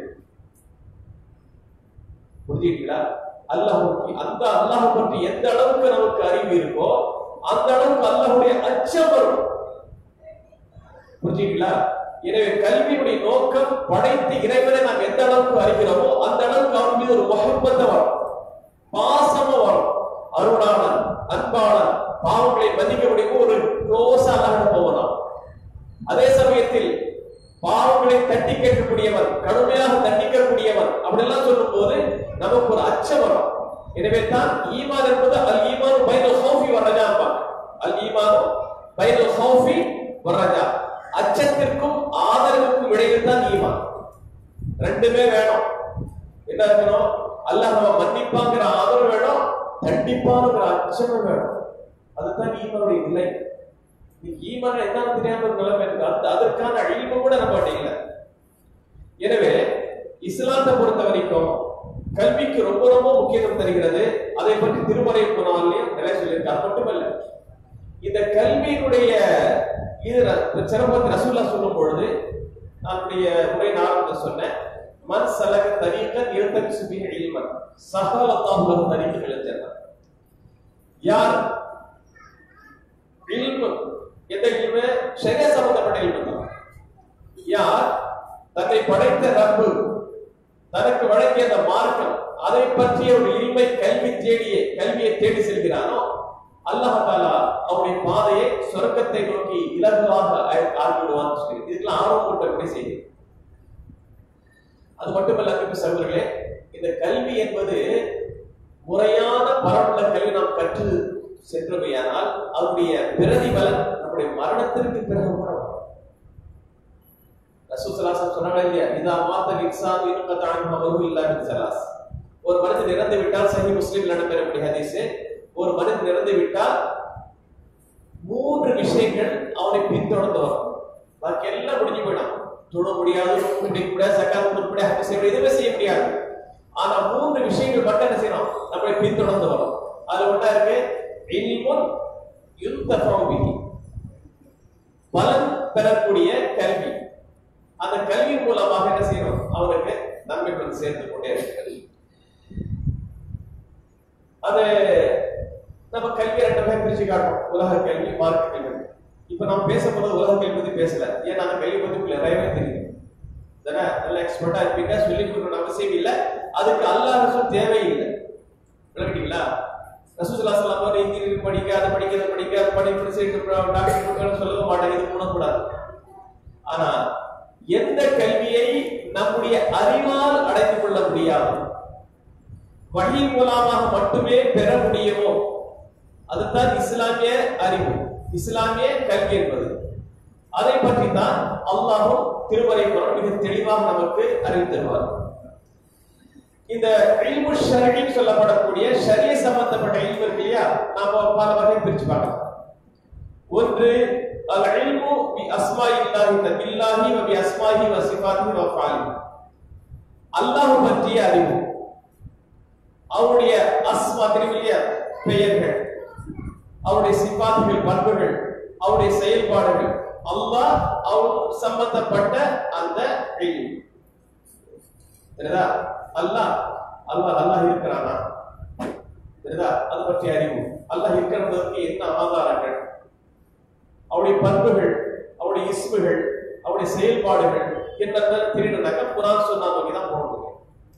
புரிஞ்சுட்டீங்களா அல்லாஹ் அந்த அல்லாஹ் பற்றி எந்த அளவுக்கு நமக்கு அறிவு இருக்கோ அந்த அளவுக்கு அல்லாஹ்வுடைய அச்சம் வரும் புரிஞ்சுட்டீங்களா எனவே கல்வியுடைய நோக்கம் படைத்த இறைவனை நாம் எந்த அளவுக்கு அறிகிறோமோ அந்த அளவுக்கு அவன் மீது ஒரு மகப்பத்தை வரும் பாசமும் வரும் அருளாளன் அன்பாளன் பாவங்களை மதிக்க முடியும் ஒரு க்ளோஸா அல்லாஹ் போகலாம் அதே சமயத்தில் பாவங்களை தட்டி கேட்கக்கூடியவன் கடுமையாக தண்டிக்கக்கூடியவன் அப்படிலாம் சொல்லும் போது நமக்கு ஒரு அச்சம் வரும் எனவே தான் ஈமான் என்பது அல் ஈமான் பைனல் ஹௌஃபி வரஜா அல் ஈமான் பைனல் ஹௌஃபி வரஜா அச்சத்திற்கும் ஆதரவுக்கும் இடையில் தான் ஈமான் ரெண்டுமே வேணும் என்ன இருக்கணும் அல்லாஹ் நம்ம மன்னிப்பாங்கிற ஆதரவு வேணும் தண்டிப்பாங்கிற அச்சமும் வேணும் அதுதான் ஈமானுடைய நிலை இன்னைக்கு ஈமான் என்னன்னு தெரியாம ஒரு நிலைமை இருக்கு அந்த அதற்கான அழிவு கூட நம்ம இல்லை எனவே இஸ்லாத்தை பொறுத்த வரைக்கும் கல்விக்கு ரொம்ப ரொம்ப முக்கியத்துவம் தருகிறது அதை பற்றி திருமறை போனாலையும் நிறைய சொல்லியிருக்கார் மட்டுமல்ல இந்த கல்வியினுடைய இது ர- சிறப்பத்தை ரசூல்லா சொல்லும் பொழுது நம்முடைய உரை நான் சொன்னேன் மன் சலக தரீக்க நிறுத்தம் சுபிக இல்மன் சகலத்தாஹுல தரீக்க விளைச்சல் யார் இல்மு எந்த இல்மு ஷரிய சம்பந்தப்பட்ட இல்மு தான் யார் தன்னை படைத்த ரப்பு தனக்கு வழங்கிய அந்த மார்க்கம் அதை பற்றிய ஒரு இல்மை கல்வி தேடியே கல்வியை தேடி செல்கிறானோ அல்லாஹ் தாலா அவனுடைய பாதையை சொர்க்கத்தை நோக்கி இலகுவாக ஆக்கிவிடுவான்னு சொல்லி இதுக்கெல்லாம் ஆர்வம் கூட்டக்கூடிய செய்தி அது மட்டுமல்ல அன்பு சகோதரர்களே இந்த கல்வி என்பது முறையான பரவல கல்வி நாம் கற்று சென்றவையானால் அதனுடைய பிரதிபலன் நம்முடைய மரணத்திற்கு பிறகு கூட வரும். ரசூசலாசம் சொன்னாங்க இல்லையா இதா மாத்தல் இன்சான் இன்கத்தான் அமரு இல்லா மின் சலாஸ் ஒரு மனிதன் இறந்து விட்டால் சஹி முஸ்லிம் இடம்பெறக்கூடிய ஹதீஸ் ஒரு மனிதன் இறந்து விட்டால் மூன்று விஷயங்கள் அவனை பின்தொடர்ந்து வரும் பாக்கி எல்லாம் முடிஞ்சு போயிடும் தொழ முடியாது கும்பிட முடியாது சக்காத்து கொடுக்க முடியாது ஹஜ் செய்ய முடியாது எதுவுமே செய்ய முடியாது ஆனா மூன்று விஷயங்கள் மட்டும் என்ன செய்யணும் நம்மளை பின்தொடர்ந்து வரும் அதுல ஒன்றா இருக்கு இல்முன் யுத்தஃபவு பிஹி பலன் பெறக்கூடிய கல்வி அந்த கல்வி மூலமாக என்ன செய்யணும் அவனுக்கு நன்மைகள் சேர்த்து கொண்டே இருக்கிறது அது நம்ம கல்வி ரெண்டு பேர் பிரிச்சு காட்டணும் உலக கல்வி மார்க்க கல்வி இப்ப நம்ம பேசப்படுறது உலக கல்வி பத்தி பேசல ஏன்னா அந்த கல்வி பத்தி உங்களுக்கு நிறையவே தெரியும் தானே நல்ல எக்ஸ்பர்ட்டா இருப்பீங்க சொல்லி கொடுக்கணும் அவசியம் இல்லை அதுக்கு அல்லாஹ் ரசூல் தேவையில்லை விளக்கிட்டீங்களா ரசூசுல்லா சலாம் வந்து இன்ஜினியரிங் படிக்க அதை படிக்க இதை படிக்க அதை படி படிச்சு டாக்டர் சொல்லவும் மாட்டாங்க இது பண்ணக்கூடாது ஆனா எந்த கல்வியை நம்முடைய அறிவால் அடைந்து கொள்ள முடியாது வழி மூலமாக மட்டுமே பெற முடியுமோ அதுதான் இஸ்லாமிய அறிவு இஸ்லாமிய கல்வி என்பது அதை பற்றி தான் அல்லாஹும் திருமறை குரான் மிக தெளிவாக நமக்கு அறிவித்தருவார் இந்த இல்மு ஷரீன்னு சொல்லப்படக்கூடிய ஷரிய சம்பந்தப்பட்ட இல்மு இருக்கு இல்லையா நாம பல வகை பிரிச்சு பார்க்கலாம் ஒன்று அல் இல்மு பி அஸ்மாஇல்லாஹி பில்லாஹி வ பி அஸ்மாஹி வ சிஃபாத்திஹி வ அஃஆலிஹி அல்லாஹ் பற்றிய அறிவு அவருடைய அஸ்மா தெரியும் இல்லையா பெயர்கள் அவருடைய சிபாத்துகள் பண்புகள் அவருடைய செயல்பாடுகள் அல்லாஹ் அவர் சம்பந்தப்பட்ட அந்த இல்மு தெரியுதா அல்லாஹ் அல்லாஹ் அல்லாஹ் இருக்கிறானா தெரியுதா அது பற்றிய அறிவு அல்லாஹ் இருக்கிறதற்கு என்ன ஆதாரங்கள் அவருடைய பண்புகள் அவருடைய இஸ்முகள் அவருடைய செயல்பாடுகள் என்னென்ன தெரியணும்னாக்கா குரான் சொன்னா நோக்கி தான் போக முடியும்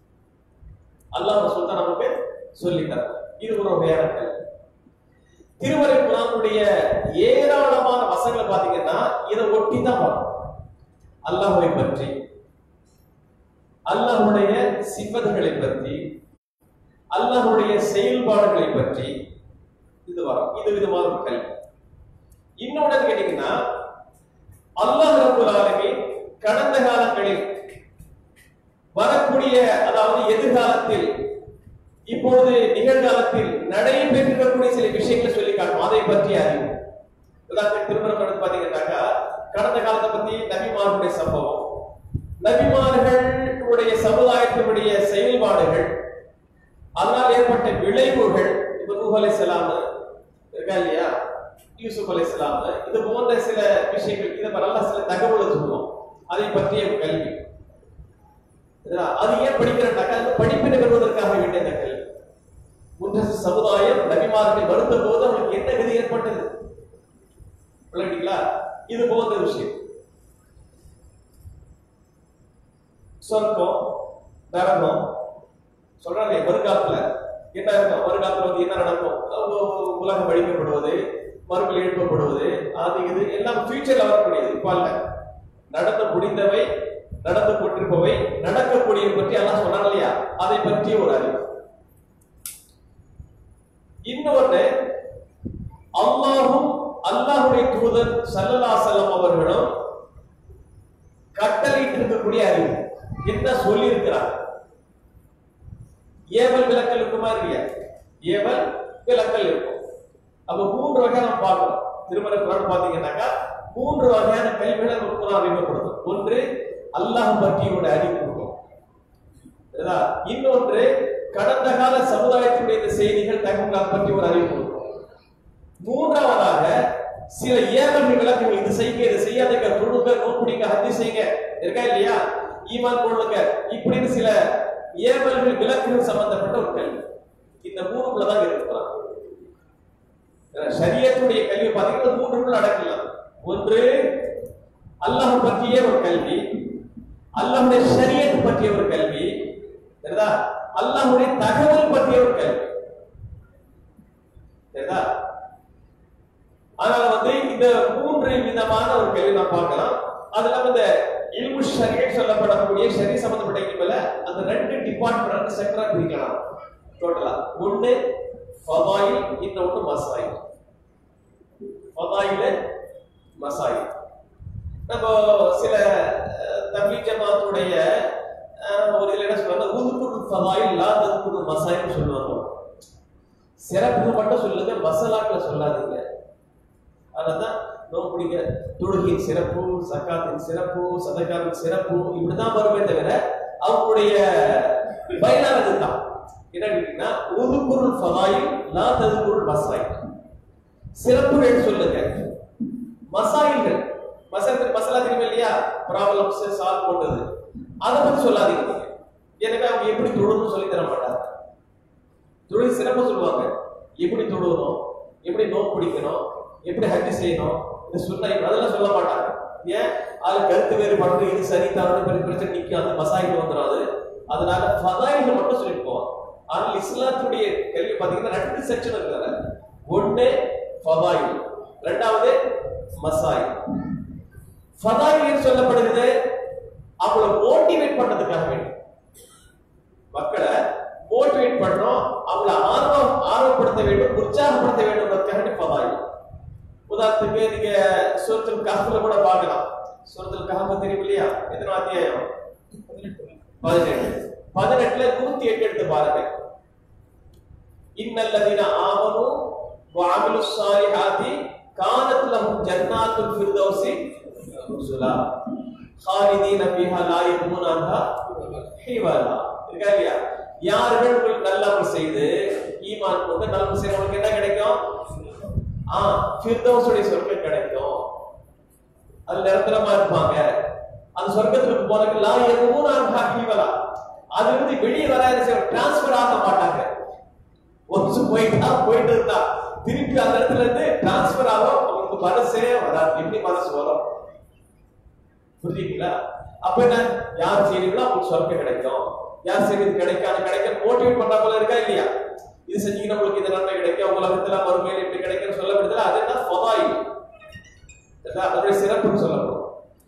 அல்லாஹ் ரசூல் தான் நமக்கு சொல்லித்தார் இது ஒரு வகையான கல்வி திருமறை குரானுடைய ஏராளமான வசங்களை பாத்தீங்கன்னா இதை ஒட்டி தான் வரும் அல்லாஹுவை பற்றி அல்லாஹுடைய சிப்பதுகளை பற்றி அல்லாஹுடைய செயல்பாடுகளை பற்றி இது வரும் இது விதமான ஒரு கல்வி இன்னொன்னு கேட்டீங்கன்னா அல்லாஹ் ரபுல் ஆலமீன் கடந்த காலங்களில் வரக்கூடிய அதாவது எதிர்காலத்தில் இப்பொழுது நிகழ்காலத்தில் நடைபெற்றிருக்கக்கூடிய சில விஷயங்களை சொல்லி காட்டும் அதை பற்றி அறிவு உதாரணத்துக்கு திருமணம் எடுத்து பாத்தீங்கன்னாக்கா கடந்த காலத்தை பத்தி நபிமார்களுடைய சம்பவம் நபிமார்களுடைய சமுதாயத்தினுடைய செயல்பாடுகள் அதனால் ஏற்பட்ட விளைவுகள் இப்ப நூஹ் அலைஹிஸ்ஸலாம் இருக்கா இல்லையா யூசுப் அலைஹிஸ்ஸலாம் இது போன்ற சில விஷயங்கள் இதை நல்லா சில தகவலை சொல்லுவோம் அதை பற்றிய கல்வி சரியா? அது ஏன் படிக்கிறேன்னாக்கா அந்த படிப்பினை பெறுவதற்காக வேண்டிய அந்த கல்வி முன்னரசு சமுதாயம் நபிமார்களை வருத்த போது அவங்களுக்கு என்ன கதி ஏற்பட்டது விளங்கிட்டீங்களா இது போன்ற விஷயம் சொர்க்கம் நரகம் சொல்றாங்க வருங்காலத்துல என்ன இருக்கும் வருங்காலத்துல வந்து என்ன நடக்கும் அஹ் உலகம் அழிக்கப்படுவது மறுபடியும் எழுப்பப்படுவது அது இது எல்லாம் ஃபியூச்சர்ல வரக்கூடியது இப்ப அல்ல நடந்து முடிந்தவை நடந்து கொண்டிருப்பவை நடக்கக்கூடிய பற்றி எல்லாம் சொன்னாங்க இல்லையா அதை பற்றிய ஒரு அறிவு இன்னொன்னு அல்லாஹும் அல்லாஹுடைய தூதர் சல்லல்லா செல்லம் அவர்களும் கட்டளையிட்டு இருக்கக்கூடிய அறிவு என்ன சொல்லி இருக்கிறார் ஏவல் விலக்கல் இருக்குமா இல்லையா ஏவல் விலக்கல் இருக்கும் அப்ப மூன்று வகை நம்ம பார்க்கணும் திருமண குரான் பாத்தீங்கன்னாக்கா மூன்று வகையான கல்விகளை நம்ம குரான் அறிமுகப்படுத்தும் ஒன்று அல்லாஹ் பற்றியோட அறிவு கொடுக்கும் சரிதா? இன்னொன்று கடந்த கால சமுதாயத்தினுடைய இந்த செய்திகள் தகவல்கள் பற்றி ஒரு அறிவு கொடுக்கும் மூன்றாவதாக சில ஏவல்கள் விளக்குகள் இது செய்யுங்க இது செய்யாதீங்க தொழுங்க நோக்குடிங்க ஹத்தி செய்யுங்க இருக்கா இல்லையா ஈமான் கொள்ளுங்க இப்படின்னு சில ஏவல்கள் விளக்குகள் சம்பந்தப்பட்ட ஒரு கல்வி இந்த மூணுக்குள்ள தான் இருக்கிறான் ஷரியத்துடைய கல்வி பார்த்தீங்கன்னா மூன்றுக்குள் அடக்கலாம் ஒன்று அல்லாஹ் பற்றிய ஒரு கல்வி அல்லாஹ்வுடைய ஷரியத் பற்றிய ஒரு கல்வி சரிதா அல்லாஹ்வுடைய தகவல் பற்றிய ஒரு கல்வி சரிதா அதனால வந்து இந்த மூன்று விதமான ஒரு கேள்வி நாம் பார்க்கலாம் அதுல இந்த இல்மு ஷரியத் சொல்லப்படக்கூடிய ஷரி சம்பந்தப்பட்ட இல்முல அந்த ரெண்டு டிபார்ட்மெண்ட் செக்டரா பிரிக்கலாம் டோட்டலா ஒண்ணு ஃபதாயில் இன்னொன்னு மசாயில் ஃபதாயில் மசாயில் நம்ம சில தபீ ஜமாத்துடைய அஹ், ஒரு இதுல என்ன சொல்றாங்க உதுக்குரு ஃபதாயில் லா ததுக்குரு மசாயில் சொல்லுவாங்க சிறப்பு மட்டும் சொல்லுங்க மசாலாக்களை சொல்லாதீங்க அதனால்தான் நோம்புடிங்க தொழுகையின் சிறப்பு சக்காத்தின் சிறப்பு சதக்காவின் சிறப்பு இப்படிதான் வருமே தவிர அவங்களுடைய பயனானது தான் என்ன கேட்டீங்கன்னா ஒரு பொருள் ஃபதாயில் லா ததுபொருள் மசாயில் சிறப்புகள் சொல்லுங்க மசாயில்கள் மசால் மசாலா தெரியும் இல்லையா ப்ராப்ளம்ஸ் சால்வ் பண்றது அதை பத்தி சொல்லாதீங்க நீங்க. எனவே அவங்க எப்படி தொழுன்னு சொல்லி தர மாட்டாங்க தொழில் சிறப்பு சொல்லுவாங்க எப்படி தொழுகணும் எப்படி நோக்கு பிடிக்கணும் எப்படி ஹஜ் செய்யணும் இது சொன்ன அதெல்லாம் சொல்ல மாட்டாங்க ஏன் அதுல கருத்து வேறுபாடு இது சரி தவறு பெரிய பிரச்சனை நிற்கும் அந்த மசாயிகள் வந்துடாது அதனால ஃபதாயில மட்டும் சொல்லிட்டு போவாங்க ஆனால் இஸ்லாத்துடைய கேள்வி பாத்தீங்கன்னா ரெண்டு செக்ஷன் இருக்கிறாங்க ஒண்ணு ஃபதாயில் ரெண்டாவது மசாயில் ஃபதாயில் சொல்லப்படுகிறது அவங்கள மோட்டிவேட் பண்றதுக்காக வேண்டி மக்களை மோட்டிவேட் பண்றோம் அவங்கள ஆர்வம் ஆர்வப்படுத்த வேண்டும் உற்சாகப்படுத்த வேண்டும் பதாயில் உதாரணத்துக்கு நீங்க சூரத்துல் கஹ்ஃப்ல கூட பார்க்கலாம் சூரத்துல் கஹ்ஃப் தெரியும் இல்லையா எத்தனை அத்தியாயம் பதினெட்டு பதினெட்டுல நூத்தி எட்டு எடுத்து பாருங்க இன்னல்லதீன ஆமனு வஅமிலு ஸாலிஹாத்தி கானத் லஹும் ஜன்னாத்துல் ஃபிர்தௌஸி நுஸுலா خالدين فيها لا يبغون عنها ஹிவாலா இருக்கா இல்லையா யார்கள் உங்களுக்கு நல்லமல் செய்து ஈமான் கொண்டு நல்லமல் செய்யறவங்களுக்கு என்ன கிடைக்கும் ஆ ஃபிர்தௌஸுடைய சொர்க்கம் கிடைக்கும் அது நிரந்தரமா இருப்பாங்க அந்த சொர்க்கத்துக்கு போறதுக்கு லா எதுவும் நான் ஹிவலா அதுல இருந்து வெளியே வர டிரான்ஸ்பர் ஆக மாட்டாங்க ஒன்று போயிட்டா போயிட்டு இருந்தா திருப்பி அந்த இடத்துல இருந்து டிரான்ஸ்பர் ஆகும் உங்களுக்கு மனசே வராது எப்படி மனசு வரும் புரியுதுங்களா அப்ப என்ன யார் செய்றீங்களோ அவங்களுக்கு சொர்க்கம் கிடைக்கும் யார் செய்றது கிடைக்காது கிடைக்க மோட்டிவேட் பண்ண போல இருக்கா இல்லையா இது செஞ்சீங்கன்னா உங்களுக்கு இந்த நன்மை கிடைக்கும் உலகத்துல மறுமையில் இப்படி கிடைக்கும் சொல்லப்படுதுல அது என்ன ஃபதாயில் அதனுடைய சிறப்புன்னு சொல்லப்படும்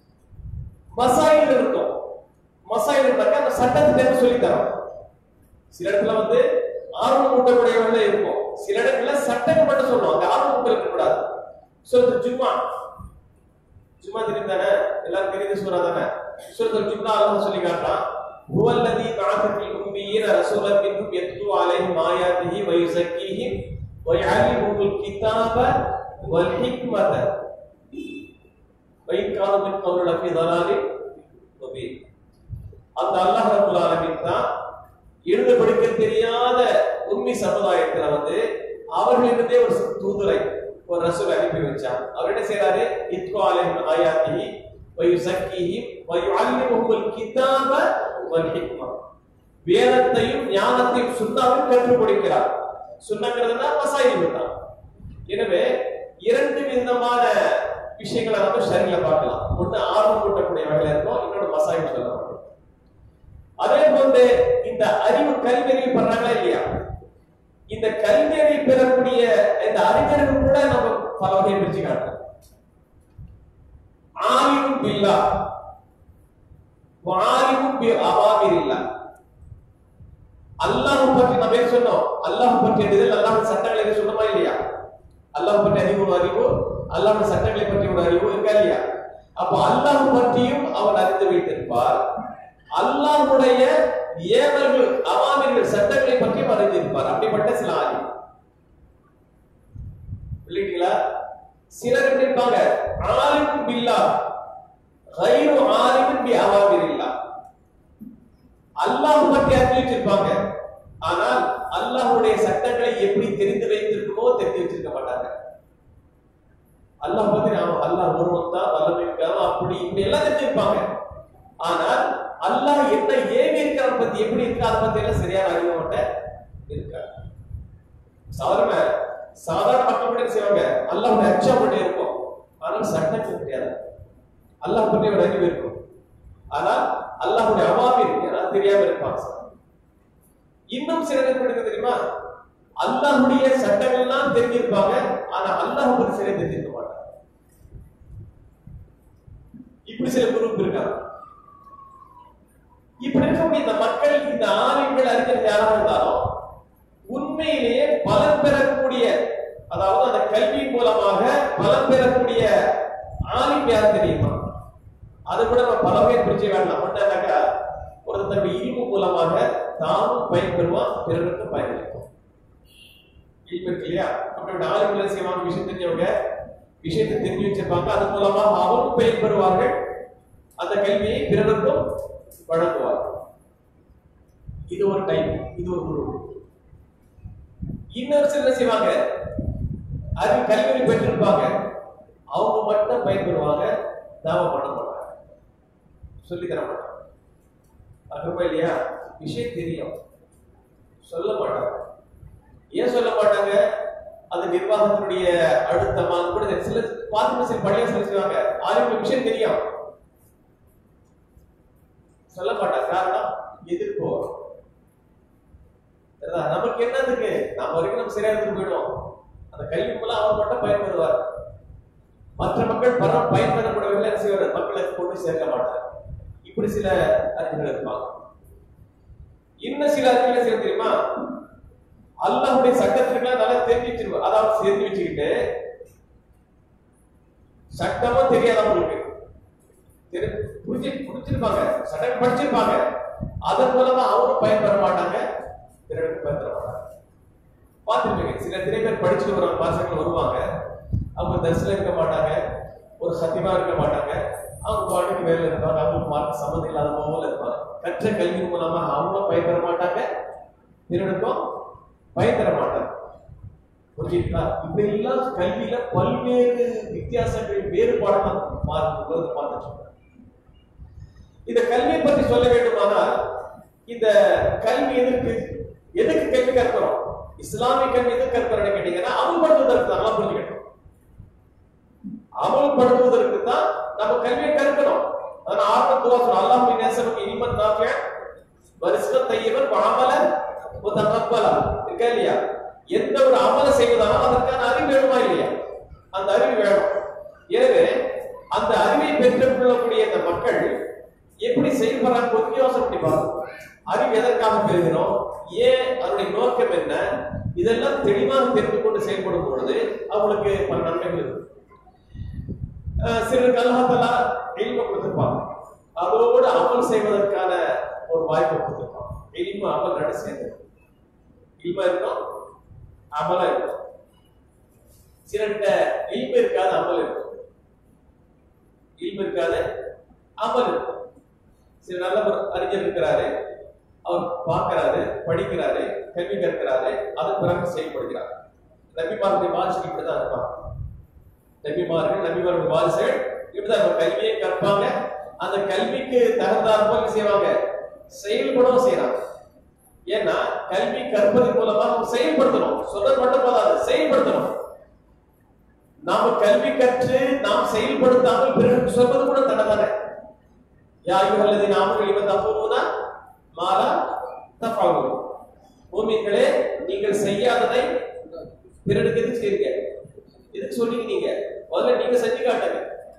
மசாயில் இருக்கும் மசாயில் இருந்தாக்க அந்த சட்டத்தை என்ன சொல்லி தரோம் சில இடத்துல வந்து ஆர்வம் ஊட்டக்கூடியவர்கள் இருக்கும் சில இடத்துல சட்டங்கள் மட்டும் சொல்லுவோம் அந்த ஆர்வம் ஊட்ட இருக்கக்கூடாது சொல்றது ஜும்மா ஜும்மா தெரியும் தானே எல்லாரும் தெரியுது சூறா தானே சூரத்துல் ஜும்மா அல்லாஹ் சொல்லி காட்டுறான் هو الذي بعث في الأميين رسولا منهم يتلو عليهم آياته ويزكيهم ويعلمهم الكتاب والحكمة وإن كانوا من قبل لفي ضلال مبين அந்த அல்லாஹ் ரபுல் ஆலமீன் தான் எழுத படிக்க தெரியாத உண்மை சமுதாயத்துல வந்து அவர்களிடத்தே ஒரு தூதுரை ஒரு ரசூல் அனுப்பி வச்சார் அவர் என்ன செய்யறாரு இத்கு அலைஹிம் ஆயாத்திஹி வயுசக்கிஹிம் வயுஅல்லிமுஹுல் கிதாப வல் ஹிக்மா வேதத்தையும் ஞானத்தையும் சுண்ணாவையும் கற்றுக் கொடுக்கிறார் சுண்ணங்கிறதுனா மசாயில் தான் எனவே இரண்டு விதமான விஷயங்களை நம்ம சரியில பார்க்கலாம் ஒண்ணு ஆர்வம் கூட்டக்கூடிய வகையில இருக்கும் இன்னொன்று மசாயில் சொல்லப்படும் அதே போன்று இந்த அறிவு கல்வியறிவு பண்றாங்களா இல்லையா இந்த கல்வியறை பெறக்கூடிய இந்த அறிஞர்கள் கூட நம்ம பல வகையை பிரிச்சு காட்டலாம் ஆலிமும் பில்லா ஆலிமும் பி அவாமிர் இல்லா அல்லாஹ் பற்றி நம்ம ஏன் சொன்னோம் அல்லாஹ் பற்றி அறிதல் அல்லாஹ் சட்டங்களை எது சொன்னமா இல்லையா அல்லாஹ் பற்றி அறிவு ஒரு அறிவு அல்லாஹ் சட்டங்களை பற்றி ஒரு அறிவு இருக்கா இல்லையா அப்போ அல்லாஹ் பற்றியும் அவன் அறிந்து வைத்திருப்பார் அல்லாஹ்வுடைய ஏவல்கள் அவாமிர்கள் சட்டங்களை பற்றியும் அறிந்திருப்பார் அப்படிப்பட்ட சில ஆலிம் இல்லைங்களா சிலர் எப்படி இருப்பாங்க ஆலிமும் பில்லா கைரு ஆலிமும் பி அவாமிர் இல்லா அல்லாஹ் பற்றி அறிந்து வச்சிருப்பாங்க ஆனால் அல்லாஹ்வுடைய சட்டங்களை எப்படி தெரிந்து வைத்திருக்குமோ தெரிந்து வச்சிருக்க மாட்டாங்க அல்லாஹ் பத்தி நாம அல்லாஹ் ஒருவன் தான் வல்லமை இருக்காம அப்படி இப்படி எல்லாம் தெரிஞ்சிருப்பாங்க ஆனால் அல்லாஹ் என்ன ஏவி இருக்கிறத பத்தி எப்படி இருக்கு அதை பத்தி எல்லாம் சரியான அறிவு அவன்கிட்ட இருக்காது சாதாரண சாதாரண மக்கள் கூட என்ன செய்வாங்க அல்லாஹ்வுடைய அச்சம் மட்டும் இருக்கும் ஆனால் சட்டங்கள் தெரியாது அல்லாஹ் பற்றி ஒரு அறிவு இருக்கும் ஆனால் அல்லாஹ்வுடைய அவாமி இருக்கு அது தெரியாம இருப்பாங்க சார் இன்னும் சில பேர் எப்படி தெரியுமா அல்லாஹ்வுடைய சட்டங்கள்லாம் தெரிஞ்சிருப்பாங்க ஆனா அல்லாஹ் பற்றி சரியா தெரிஞ்சிருக்க மாட்டாங்க இப்படி சில குரூப் இருக்காங்க இப்படி இருக்கக்கூடிய இந்த மக்கள் இந்த ஆலயங்கள் அறிஞர் யாராக இருந்தாலும் உண்மையிலேயே பலன் பெறக்கூடிய அதாவது அந்த கல்வி மூலமாக பலன் பெறக்கூடிய ஆலிம் யார் தெரியுமா அதை கூட நம்ம பல பேர் பிரிச்சு வேண்டாம் என்னன்னாக்கா ஒரு தன்னுடைய இனிப்பு மூலமாக தானும் பயன்பெறுவான் பிறருக்கும் பயனளிக்கும் இல்மு இருக்கு இல்லையா அப்படி ஆளுங்களை செய்வாங்க விஷயம் தெரிஞ்சவங்க விஷயத்தை தெரிஞ்சு வச்சிருப்பாங்க அது மூலமாக அவரும் பயன்பெறுவார்கள் அந்த கல்வியை பிறருக்கும் வழங்குவார்கள் இது ஒரு டைப் இது ஒரு குரு இன்னொரு சிலர் என்ன செய்வாங்க அறிவு கல்வி பெற்றிருப்பாங்க அவங்க மட்டும் பயன்பெறுவாங்க நாம பண்ண மாட்டாங்க சொல்லி தர மாட்டாங்க அகப்பா இல்லையா விஷயம் தெரியும் சொல்ல மாட்டாங்க ஏன் சொல்ல மாட்டாங்க அது நிர்வாகத்தினுடைய அழுத்தமா அது கூட சில பார்த்துட்டு சில பழைய சில செய்வாங்க ஆளுக்கு விஷயம் தெரியும் சொல்ல மாட்டாங்க காரணம் எதிர்ப்பு வரும். சரிதா? நமக்கு என்னதுக்கு நம்ம வரைக்கும் நம்ம சரியா இருந்து போயிடுவோம் அந்த கல்வி மூலம் அவர் மட்டும் பயன்படுவார் மற்ற மக்கள் பர பயன்பெறப்படவில்லை என்ன செய்வார் மக்களுக்கு கொண்டு சேர்க்க மாட்டார் இப்படி சில அறிஞர்கள் இருப்பாங்க இன்னும் சில அறிஞர்கள் செய்ய தெரியுமா அல்லாஹ்வுடைய சட்டத்திற்கெல்லாம் நல்லா தெரிஞ்சு வச்சிருவார் அதாவது தெரிஞ்சு வச்சுக்கிட்டு சட்டமும் தெரியாது அவங்களுக்கு தெரி- புரிஞ்சு புரிஞ்சிருப்பாங்க சட்டம் படிச்சிருப்பாங்க அதன் மூலமா அவரும் பயன்பெற மாட்டாங்க பிறருக்கு பயன்பெற மாட்டாங்க பார்த்துருப்பீங்க சில நிறைய பேர் படிச்சுட்டு வருவாங்க பாசங்கள் வருவாங்க அவங்க தரிசனம் இருக்க மாட்டாங்க ஒரு சத்தியமா இருக்க மாட்டாங்க அவங்க பாட்டுக்கு வேலை இருப்பாங்க அவங்களுக்கு மார்க் சம்மந்தம் இல்லாத போல இருப்பாங்க கற்ற கல்வி மூலமா அவங்களும் பயன்பெற மாட்டாங்க பிறருக்கும் பயன் தர மாட்டாங்க புரிஞ்சுங்களா இப்படி எல்லாம் கல்வியில பல்வேறு வித்தியாசங்கள் வேறுபாடுகள் பார்த்து பார்த்துட்டு இருக்கோம். இந்த கல்வியை பற்றி சொல்ல வேண்டுமானால் இந்த கல்வி எதற்கு எதுக்கு கல்வி கற்கிறோம் இஸ்லாமிய கல்வி எதுக்கு கற்கிறோம்னு கேட்டீங்கன்னா அமல்படுத்துவதற்கு தான் புரிஞ்சுக்கணும் அமல்படுத்துவதற்கு தான் நம்ம கல்வியை கற்கணும் அதனால ஆரம்ப துவா சொல்றோம் அல்லாஹ் நேசனுக்கு இனிமன் நாஃபிய வரிசனம் தையவன் அமல முத்தகப்பலா இருக்கா இல்லையா எந்த ஒரு அமல செய்வதாலும் அதற்கான அறிவு வேணுமா இல்லையா அந்த அறிவு வேணும் எனவே அந்த அறிவை பெற்றுக் கொள்ளக்கூடிய இந்த மக்கள் எப்படி செயல்படுறாங்க கொஞ்சம் யோசனை பண்ணி பாருங்க அறிவு எதற்காக பெறுகிறோம் ஏன் அதனுடைய நோக்கம் என்ன இதெல்லாம் தெளிவாக தெரிந்து கொண்டு செயல்படும் பொழுது அவங்களுக்கு பல நன்மைகள் இருக்கு அஹ் சிலருக்கு அல்லாஹாலா எளிமை கொடுத்திருப்பாங்க அதோடு அமல் செய்வதற்கான ஒரு வாய்ப்பை கொடுத்திருப்பாங்க எளிமை அமல் நட சேர்ந்து இல்ம இருக்கும் அமலா இருக்கும் சிலர்கிட்ட இல்ம இருக்காது அமல் இருக்கும் இல்ம இருக்காது அமல் இருக்கும் சில நல்ல ஒரு அறிஞர் இருக்கிறாரு அவர் பார்க்கிறாரு படிக்கிறாரு கல்வி கற்கிறாரு அதன் பிறகு செயல்படுகிறார் நபிமார்களுடைய வாரிசுகள் இப்படிதான் இருப்பாங்க நபிமார்கள் நபிமார்கள் வாரிசுகள் இப்படிதான் இருப்பாங்க. கல்வியை கற்பாங்க அந்த கல்விக்கு தகுந்தாற் போல என்ன செய்வாங்க செயல்படவும் செய்யறாங்க ஏன்னா கல்வி கற்பதன் மூலமா நம்ம செயல்படுத்தணும் சொல்றது மட்டும் போதாது செயல்படுத்தணும் நாம கல்வி கற்று நாம் செயல்படுத்தாமல் பிறருக்கு சொல்வது கூட தடை தானே யாயுள்ளதை நாமும் இவன் தப்புனா மாலா தப்பாகும் பூமிகளே நீங்கள் செய்யாததை பிறருக்கு எதுக்கு செய்யுங்க எதுக்கு சொன்னீங்க நீங்க முதல்ல நீங்க செஞ்சு காட்டுங்க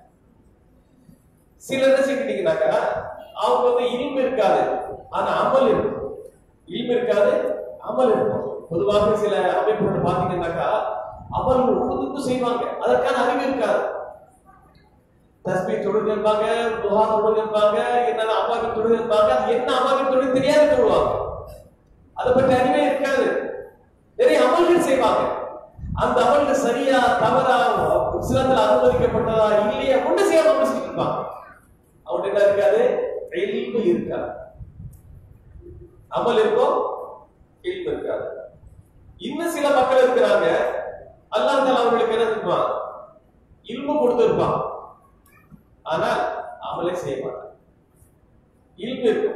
சிலர் என்ன செஞ்சுட்டீங்கன்னாக்கா அவங்க வந்து இனிமை இருக்காது ஆனா அமல் இருக்கும் இனிமை இருக்காது அமல் இருக்கும் பொதுவாக சில அமைப்புகள் பாத்தீங்கன்னாக்கா அமல்கள் உழுதுக்கு செய்வாங்க அதற்கான அறிவு இருக்காது தஸ்மி தொழுகிருப்பாங்க துஹா தொழுகிருப்பாங்க என்னென்ன அம்மாவி தொழுகிருப்பாங்க அது என்ன அம்மாவி தொழில் தெரியாது தொழுவாங்க அதை பற்றி அறிவே இருக்காது நிறைய அமல்கள் செய்வாங்க அந்த அமல்கள் சரியா தவறா இஸ்லாத்துல அனுமதிக்கப்பட்டதா இல்லையா ஒண்ணு செய்யாம அமல் செஞ்சுட்டு இருப்பாங்க அவன் என்ன இருக்காது எளிமை இருக்காது அமல் இருக்கும் எளிமை இருக்காது இன்னும் சில மக்கள் இருக்கிறாங்க அல்லாஹ் தஆலா அவர்களுக்கு என்ன தெரியுமா இல்மு கொடுத்திருப்பான் ஆனால் அமலே செய்ய மாட்டாங்க இல்மு இருக்கும்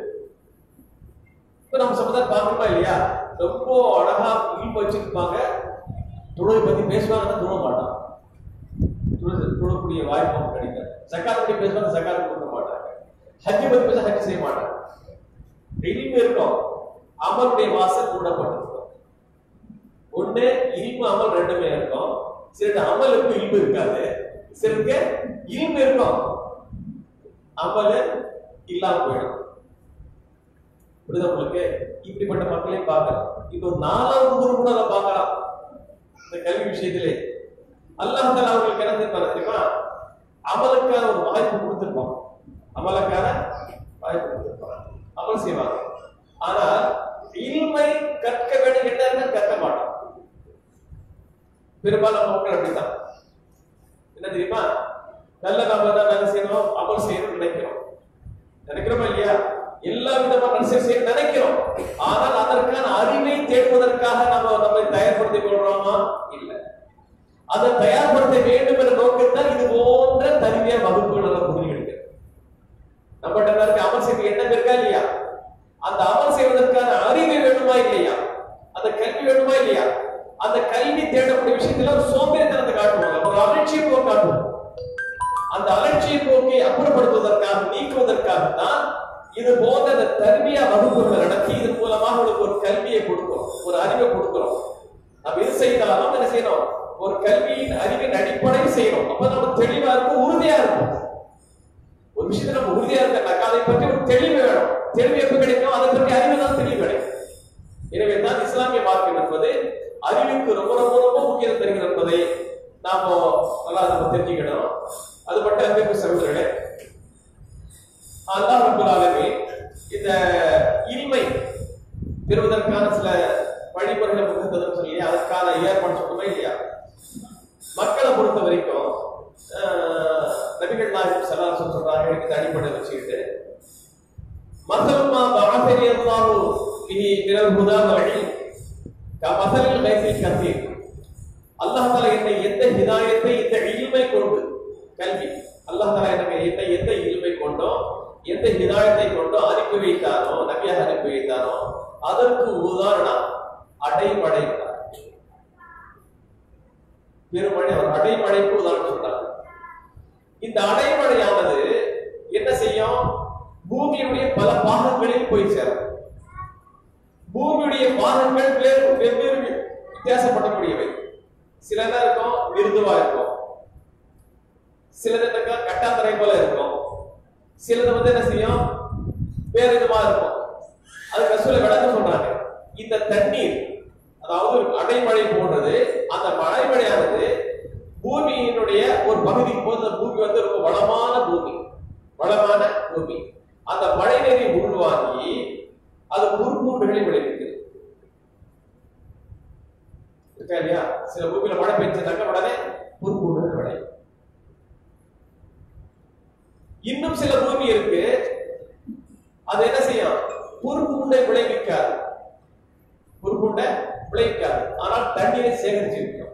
இப்ப நம்ம சமுதாயம் பார்க்கணுமா இல்லையா ரொம்ப அழகா இல்மு வச்சிருப்பாங்க தொழுகை பத்தி பேசுவாங்கன்னா தொழ மாட்டான் தொழு- தொழக்கூடிய வாய்ப்பு அவனுக்கு கிடைக்காது சக்காத் பத்தி பேசுவாங்க சக்காத் கொடுக்க மாட்டாங்க ஹஜ் பத்தி பேச ஹஜ் செய்ய மாட்டாங்க இனிமே இருக்கும் அமலுடைய வாசல் மூடப்பட்டிருக்கும் ஒண்ணு இனிப்பு அமல் ரெண்டுமே இருக்கும் சிலருக்கு அமலுக்கு இனிப்பு இருக்காது சிலருக்கு இனிப்பு இருக்கும் அமல் இல்லாம போயிடும் புரியுதா உங்களுக்கு இப்படிப்பட்ட மக்களையும் பார்க்கலாம் இப்போ ஒரு நாலாவது குரு கூட அதை பார்க்கலாம் இந்த கல்வி விஷயத்திலே அல்லாஹ் தஆலா அவங்களுக்கு என்ன தெரியுமா தெரியுமா அமலுக்கான ஒரு வாய்ப்பு கொடுத்திருப்பான் அமலுக்கான வாய்ப்பு கொடுத்திருப்பான் அமல் செய்வாங்க ஆனா இல்மை கற்க வேண்டும் என்ன கற்க மாட்டான் பெரும்பாலும் மக்கள் அப்படித்தான் என்ன தெரியுமா நல்ல நாம தான் நாங்க செய்யணும் அமல் செய்யணும்னு நினைக்கிறோம் நினைக்கிறோமா இல்லையா எல்லா விதமான நன்மை செய்ய நினைக்கிறோம் ஆனால் அதற்கான அறிவை தேடுவதற்காக நம்ம நம்மை தயார்படுத்திக் கொள்றோமா இல்ல அதை தயார்படுத்த வேண்டும் என்ற நோக்கத்தான் இது போன்ற தனிமையா வகுப்புகள் எல்லாம் புரிஞ்சுக்கிட்டு நம்மகிட்ட எல்லாருக்கு அமல் செய்ய எண்ணம் இருக்கா இல்லையா அந்த அமல் செய்வதற்கான அறிவு வேணுமா இல்லையா அந்த கல்வி வேணுமா இல்லையா அந்த கல்வி தேடக்கூடிய விஷயத்துல ஒரு சோம்பேறித்தனத்தை காட்டுவாங்க ஒரு அலட்சிய போக்கு காட்டுவோம் அந்த அலட்சிய போக்கை அப்புறப்படுத்துவதற்காக நீக்குவதற்காக தான் இது போன்ற இந்த தர்மியா வகுப்புகளை நடத்தி இதன் மூலமாக உங்களுக்கு ஒரு கல்வியை கொடுக்கிறோம் ஒரு அறிவை கொடுக்கிறோம் நம்ம எது செய்தாலும் என்ன செய்யணும் ஒரு கல்வியின் அறிவின் அடிப்படையில் செய்யணும் அப்ப நம்ம தெளிவா இருக்கும் உறுதியா இருக்கும் ஒரு விஷயத்துல நம்ம உறுதியா இருக்கனாக்கா அதை பற்றி ஒரு தெளிவு வேணும் தெளிவு எப்ப கிடைக்கும் அதை பற்றி அறிவு தான் தெளிவு கிடைக்கும் எனவே தான் இஸ்லாமிய மார்க்கம் என்பது அறிவுக்கு ரொம்ப ரொம்ப ரொம்ப முக்கியம் தருகிறது என்பதை நாம நல்லா நம்ம தெரிஞ்சுக்கணும் அது மட்டும் அன்பு சகோதரர்களே அல்லாஹ் ரப்பல் ஆலமீன் இந்த இன்மை பெறுவதற்கான சில வழிமுறைகளை கொடுத்ததுன்னு சொல்லி அதற்கான ஏற்பாடு சொல்லுமே இல்லையா மக்களை பொறுத்த வரைக்கும் ஆஹ், நபிகள் நாயகம் சல்லாசம் சொல்றாங்க எனக்கு இந்த அடிப்படை வச்சுக்கிட்டு மசல்மா பாசரி அல்லாஹு இனி பிறர் முதா வழி மசலில் கைசில் கத்தீர் அல்லாஹ் தாலா என்னை எந்த ஹிதாயத்தை இந்த இல்மை கொண்டு கல்வி அல்லாஹ் தாலா எனக்கு என்னை எந்த இல்மை கொண்டோ எந்த ஹிதாயத்தை கொண்டோ அனுப்பி வைத்தானோ நபியாக அனுப்பி வைத்தானோ அதற்கு உதாரணம் அடைமழை பெருமழை அவர் அடைமழைக்கு உதாரணம் சொல்றாங்க இந்த அடைமழையானது என்ன செய்யும் பூமியுடைய பல பாகங்களில் போய் சேரும் பூமியுடைய பாகங்கள் வேறு வெவ்வேறு வித்தியாசப்படக்கூடியவை சில என்ன இருக்கும் மிருதுவா இருக்கும் சிலது என்னக்கா கட்டாந்தரை போல இருக்கும் சிலது வந்து என்ன செய்யும் வேற விதமா இருக்கும் அது ரசூல விளக்கம் சொல்றாங்க இந்த தண்ணீர் அதாவது அடைமழை போன்றது அந்த மழைமழையானது பூமியினுடைய ஒரு பகுதி போது அந்த பூமி வந்து ரொம்ப வளமான பூமி வளமான பூமி அந்த மழை நீரை உள்வாங்கி அது குறுக்கூண்டுகளை விளைவிக்குது இருக்கா இல்லையா சில பூமியில மழை பெஞ்சதாக்க உடனே குறுக்கூண்டுகள் விளையும் இன்னும் சில பூமி இருக்கு அது என்ன செய்யும் குறுக்கூண்டை விளைவிக்காது குறுக்கூண்டை விளைவிக்காது ஆனால் தண்ணீரை சேகரிச்சு வைக்கும்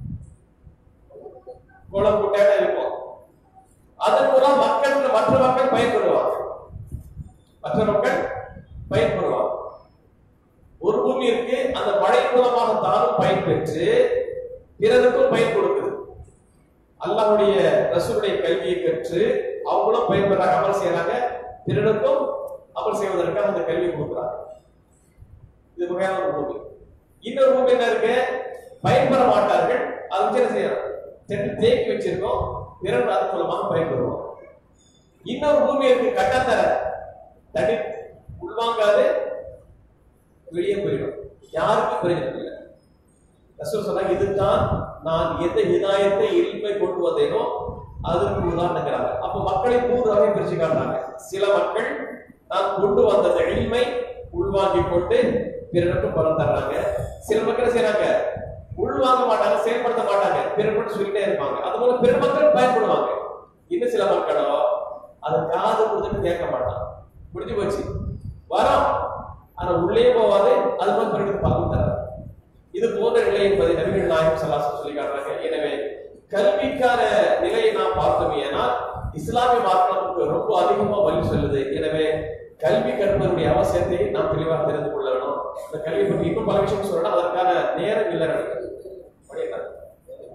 குளம் குட்டையாக இருக்கும் அதன் மூலம் மக்கள் மற்ற மக்கள் பயன்படுவாங்க மற்ற மக்கள் பயன்படுவாங்க ஒரு பூமி இருக்கு அந்த மழை மூலமாக தானும் பயன்பெற்று பிறருக்கும் பயன் கொடுக்குது அல்லாஹ்வுடைய ரசூலுடைய கல்வியை கற்று அவங்களும் பயன்படுறாங்க அமல் செய்யறாங்க பிறருக்கும் அமல் செய்வதற்காக அந்த கல்வி கொடுக்குறாங்க இது வகையான ஒரு பூமி இன்னொரு பூமி என்ன இருக்கு பயன்பெற மாட்டார்கள் அது வச்சு என்ன செய்யறோம் தென்று தேக்கி வச்சிருக்கோம் பிறர் அது மூலமாக பயன்பெறுவோம் இன்னொரு பூமி இருக்கு கட்டத்தர தண்ணி உள்வாங்காது வெளியே போயிடும் யாருக்கும் பிரயோஜனம் இல்லை ரசூல் சொன்னாங்க இதுதான் நான் எந்த ஹிதாயத்தை எளிமை கொண்டு வந்தேனோ அதற்கு உதாரணங்கிறாங்க அப்ப மக்களை மூன்று வகை பிரிச்சு காட்டுறாங்க சில மக்கள் நான் கொண்டு வந்த அந்த எளிமை உள்வாங்கிக் கொண்டு பிறருக்கு பலன் தர்றாங்க சில மக்கள் என்ன செய்றாங்க உள்வாங்க மாட்டாங்க செயல்படுத்த மாட்டாங்க பிறர் மட்டும் சொல்லிட்டே இருப்பாங்க அது போல பிற மக்கள் பயன்படுவாங்க இன்னும் சில மக்களோ அதை காது கொடுத்துட்டு கேட்க மாட்டான் முடிஞ்சு போச்சு வரோம் ஆனா உள்ளே போவாது அது போல பிறகு பலன் தராது இது போன்ற நிலை என்பதை நபிகள் நாயகம் சலாசம் சொல்லி காட்டுறாங்க எனவே கல்விக்கான நிலையை நாம் பார்த்தோம் ஏனால் இஸ்லாமிய மார்க்கம் நமக்கு ரொம்ப அதிகமா வழி சொல்லுது எனவே கல்வி கற்பதனுடைய அவசியத்தை நாம் தெளிவாக தெரிந்து கொள்ள வேணும் இந்த கல்வி பற்றி இன்னும் பல விஷயம் சொல்லணும் அதற்கான நேரம் இல்லை நினைக்கிறேன்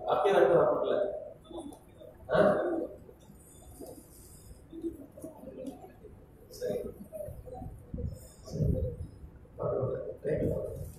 அக்கீதா வரப்படல சரி பரவாயில்ல. Thank you.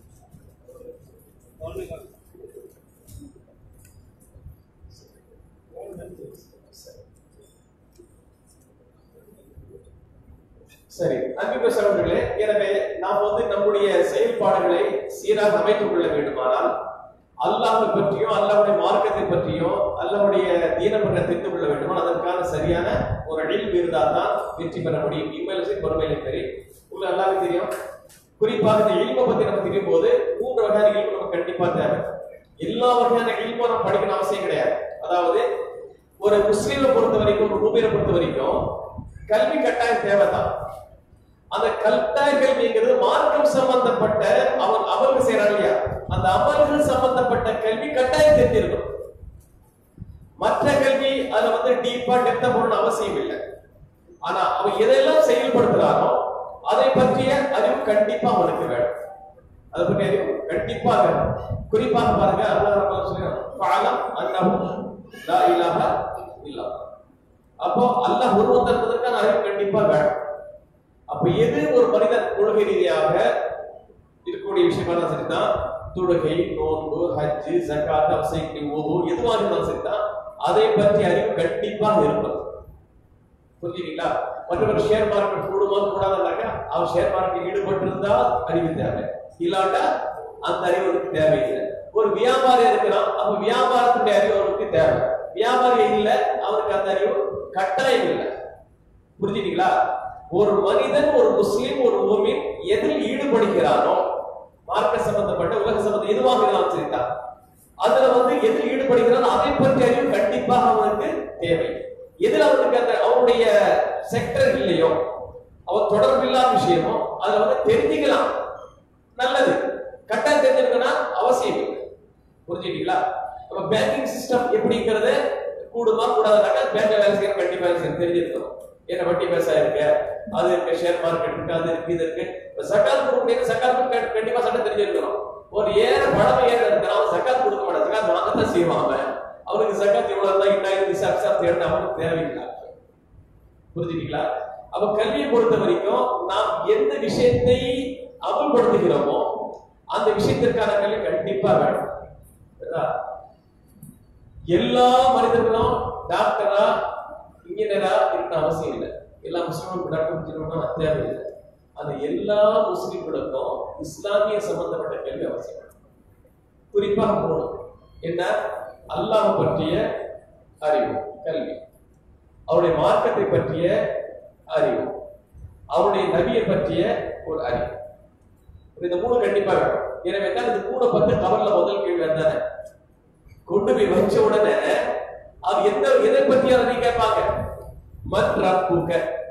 சரி அன்பு சகோதரர்களே எனவே நாம் வந்து நம்முடைய செயல்பாடுகளை சீராக அமைத்துக் கொள்ள வேண்டுமானால் அல்லாஹை பற்றியும் அல்லாஹ்வுடைய மார்க்கத்தை பற்றியும் அல்லாஹ்வுடைய தீனப்பட்ட தெரிந்து கொள்ள வேண்டுமா அதற்கான சரியான ஒரு அழில் இருந்தால் தான் வெற்றி பெற முடியும் இம்மையில சரி பொறுமையில சரி உங்களுக்கு எல்லாமே தெரியும் குறிப்பாக இந்த இல்ம பத்தி நம்ம தெரியும் போது மூன்று வகையான இல்மு நமக்கு கண்டிப்பா தேவை எல்லா வகையான இல்மும் நம்ம படிக்கணும் அவசியம் கிடையாது அதாவது ஒரு முஸ்லீமை பொறுத்த வரைக்கும் ஒரு மூமியை பொறுத்த வரைக்கும் கல்வி கட்டாயம் தேவைதான் அந்த கட்டாய கல்விங்கிறது மார்க்கம் சம்பந்தப்பட்ட அவன் அமல்கள் செய்யறான் இல்லையா அந்த அமல்கள் சம்பந்தப்பட்ட கல்வி கட்டாயம் தெரிஞ்சிருக்கும் மற்ற கல்வி அதுல வந்து டீப்பா டெப்தா போகணும்னு அவசியம் இல்லை ஆனா அவன் எதெல்லாம் செயல்படுத்துறானோ அதை பற்றிய அறிவு கண்டிப்பா அவனுக்கு வேணும் அதை பற்றி அறிவு கண்டிப்பா வேணும் குறிப்பாக பாருங்க அல்லாஹ் ரப்பல் சொல்றான் ஃபஅலம் அன்னஹு லா இலாஹ இல்லா அப்போ அல்லாஹ் ஒருவன் என்பதற்கான அறிவு கண்டிப்பா வேணும் அப்ப எது ஒரு மனிதன் கொள்கை ரீதியாக இருக்கக்கூடிய விஷயமா இருந்தாலும் சரிதான் தொழுகை நோன்பு ஹஜ்ஜு ஜக்காத் அவசியத்தை ஓது எதுவாக இருந்தாலும் சரிதான் அதை பற்றி அறிவு கண்டிப்பாக இருப்பது புரிஞ்சுங்களா மற்றவர் ஷேர் மார்க்கெட் கூடுமா கூடாதுனாக்கா அவன் ஷேர் மார்க்கெட் ஈடுபட்டிருந்தால் அறிவு தேவை இல்லாட்டா அந்த அறிவு அவனுக்கு தேவையில்லை ஒரு வியாபாரி இருக்கிறான் அப்ப வியாபாரத்துடைய அறிவு அவனுக்கு தேவை வியாபாரி இல்ல அவனுக்கு அந்த அறிவு கட்டாயம் இல்லை புரிஞ்சுட்டீங்களா ஒரு மனிதன் ஒரு முஸ்லிம் ஒரு மூமின் எதில் ஈடுபடுகிறானோ மார்க்க சம்பந்தப்பட்ட உலக சம்பந்தம் எதுவாக இருந்தாலும் சரிதான் அதுல வந்து எதில் ஈடுபடுகிறானோ அதை பற்றி அறிவு கண்டிப்பாக அவனுக்கு தேவை எதில் அவனுக்கு அந்த அவனுடைய செக்டர் இல்லையோ அவன் தொடர்பு இல்லாத விஷயமோ அதுல வந்து தெரிஞ்சுக்கலாம் நல்லது கட்டாயம் தெரிஞ்சிருக்கனா அவசியம் இல்லை புரிஞ்சுட்டீங்களா அப்ப பேங்கிங் சிஸ்டம் எப்படிங்கிறத கூடுமா கூடாதுனாக்கா பேங்க்ல வேலை செய்யற கண்டிப்பா வேலை செய்யணும் தெரிஞ்சிருக்கணும் என்ன வட்டி பேசா இருக்கு அது இருக்கு ஷேர் மார்க்கெட் இருக்கு அது இருக்கு இது இருக்கு இப்ப சக்காத் கொடுக்க முடியாது சக்காத் கொடுக்க கண்டிப்பா சட்டம் தெரிஞ்சிருக்கணும் ஒரு ஏற பழமை ஏற இருக்கிறான் அவன் சக்காத் கொடுக்க மாட்டான் சக்காத் வாங்கத்தான் செய்வான் அவன் அவனுக்கு சக்காத் எவ்வளவு தான் இன்னாயிரம் விசாரிச்சா தேர்ந்து அவனுக்கு தேவையில்லை புரிஞ்சுட்டீங்களா அப்ப கல்வியை பொறுத்த வரைக்கும் நாம் எந்த விஷயத்தை அமல்படுத்துகிறோமோ அந்த விஷயத்திற்கான கல்வி கண்டிப்பா வேணும் சரிதா? எல்லா மனிதர்களும் டாக்டரா இன்ஜினியரா இருக்க அவசியம் இல்லை எல்லா முஸ்லிமும் டாக்டர் இன்ஜினியரும் தேவையில்லை அந்த எல்லா முஸ்லிம்களுக்கும் இஸ்லாமிய சம்பந்தப்பட்ட கல்வி அவசியம் குறிப்பாக மூணு என்ன அல்லாஹ் பற்றிய அறிவு கல்வி அவருடைய மார்க்கத்தை பற்றிய அறிவு அவருடைய நபியை பற்றிய ஒரு அறிவு இந்த மூணு கண்டிப்பா வேணும் எனவே தான் இந்த மூணை பத்தி கவர்ல முதல் கேள்வி வந்தானே கொண்டு போய் வச்ச உடனே அது எந்த எதை பத்தி அதை கேட்பாங்க மன் ரப்புக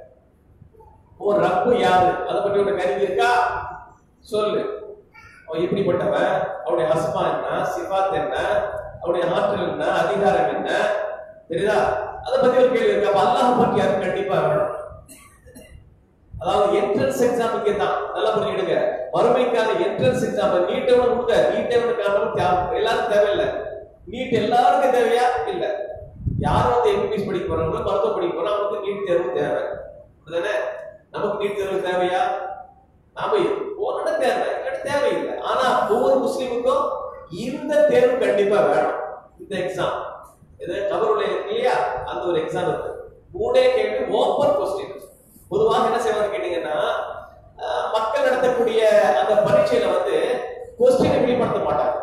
ஓ ரப்பு யாரு அதை பற்றி உனக்கு அறிவு இருக்கா சொல்லு அவன் எப்படிப்பட்டவன் அவனுடைய அஸ்மா என்ன சிபாத் என்ன அவனுடைய ஆற்றல் என்ன அதிகாரம் என்ன தெரியுதா அதை பத்தி ஒரு கேள்வி இருக்கு அப்ப அல்லாஹ் பற்றி அது கண்டிப்பா வேணும் அதாவது என்ட்ரன்ஸ் எக்ஸாமுக்கு தான் நல்லா புரிஞ்சுடுங்க வறுமைக்கான என்ட்ரன்ஸ் எக்ஸாம் நீட்டவனு கொடுங்க நீட்டவனுக்கான எல்லாரும் தேவையில்லை நீட் எல்லாருக்கும் தேவையா இல்ல யார் வந்து எம்பிபிஎஸ் படிக்க போறாங்களோ மருத்துவம் படிக்க போறோம் அவங்களுக்கு நீட் தேர்வு தேவை அப்படிதானே நமக்கு நீட் தேர்வு தேவையா நாம போன தேவை இல்லாட்டி தேவையில்லை ஆனா ஒவ்வொரு முஸ்லீமுக்கும் இந்த தேர்வு கண்டிப்பா வேணும் இந்த எக்ஸாம் இது கபருள்ள இருக்கு இல்லையா அந்த ஒரு எக்ஸாம் இருக்கு மூணே கேள்வி ஓப்பன் கொஸ்டின் பொதுவாக என்ன செய்வாங்க கேட்டீங்கன்னா அஹ், மக்கள் நடத்தக்கூடிய அந்த பரீட்சையில வந்து கொஸ்டின் வெளிப்படுத்த மாட்டாங்க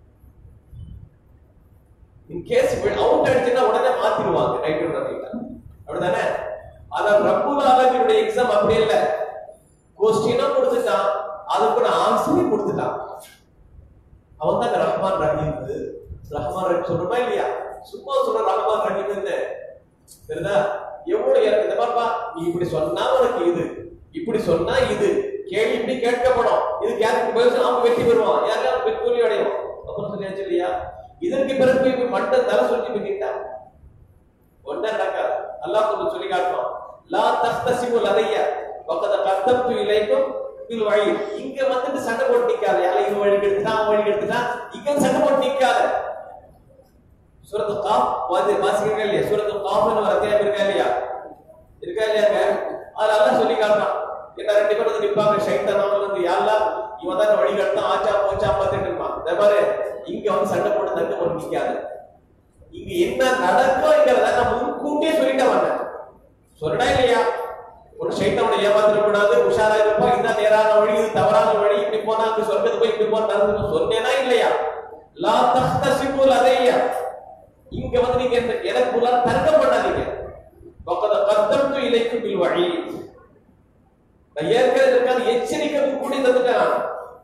இன் கேஸ் அவுட் ஆயிடுச்சுன்னா உடனே மாத்திடுவாங்க ரைட் அப்படிதானே ஆனா ரப்புல் ஆலமீனுடைய எக்ஸாம் அப்படி இல்ல கொஸ்டினும் கொடுத்துட்டான் அதுக்கு நான் ஆன்சரையும் கொடுத்துட்டான் அவன் தான் ரஹ்மான் ரஹீம் ரஹ்மான் ரஹீம் சொல்றமா இல்லையா சும்மா சொல்ற ரஹ்மான் ரஹீம் தெரியுதா எவ்வளவு எனக்கு இந்த பாப்பா நீ இப்படி சொன்னா உனக்கு இது இப்படி சொன்னா இது கேள்வி இப்படி கேட்கப்படும் இதுக்கு யாருக்கு பதில் சொன்னா அவன் வெற்றி பெறுவான் யாருக்காவது வெற்றி தோல்வி அடையும் அப்புறம் சொல்லியாச்சு இல்லையா இதற்கு பிறகு போய் இப்படி மண்டை தலை சொல்லி போய்கிட்டா ஒன்றா நடக்காது அல்லாஹ் கொஞ்சம் சொல்லி காட்டுவான் லா தஸ்தசிமு லதைய பக்கத கத்தப்து இலைக்கும் இல் வழி இங்க வந்துட்டு சண்டை போட்டு நிக்காத யாரை இது வழி எடுத்துட்டான் அவன் வழி எடுத்துட்டான் இங்க சண்டை போட்டு நிக்காத சூரத்து காஃப் வாசி வாசிக்கிறீங்க இல்லையா சூரத்து காஃப்னு ஒரு அத்தியாயம் இருக்கா இல்லையா இருக்கா இல்லையாங்க அதுல எல்லாம் சொல்லி காட்டுறான் என்ன ரெண்டு பேரும் வந்து நிப்பாங்க ஷைத்தான் அவங்க வந்து யாரெல்லாம் இவன் தான் வழி கட்டான் ஆச்சா போச்சா பார்த்துட்டு இருப்பான் இந்த பாரு இங்க வந்து சண்டை போட்டு தங்க போட்டு நிக்காது இங்க என்ன நடக்கும்ங்கிறத நான் முன்கூட்டியே சொல்லிட்டேன் வந்தேன் சொல்லடா இல்லையா ஒரு சைத்தாவோட ஏமாத்திட கூடாது உஷாரா இருப்பா இதுதான் நேரான வழி இது தவறான வழி இப்படி போனா அங்க சொர்க்கத்து போய் இப்படி போனா நடந்து சொன்னேனா இல்லையா லா தஹ்தசிபுல் அதையா இங்க வந்து நீங்க என்ன- எனக்கு உள்ளார தர்க்கம் பண்ணாதீங்க பக்கத கத்தம்து இலைக்கும் பில் வழி நான் ஏற்கனவே இருக்காது எச்சரிக்கை கூடி தந்துட்டேன் நான்.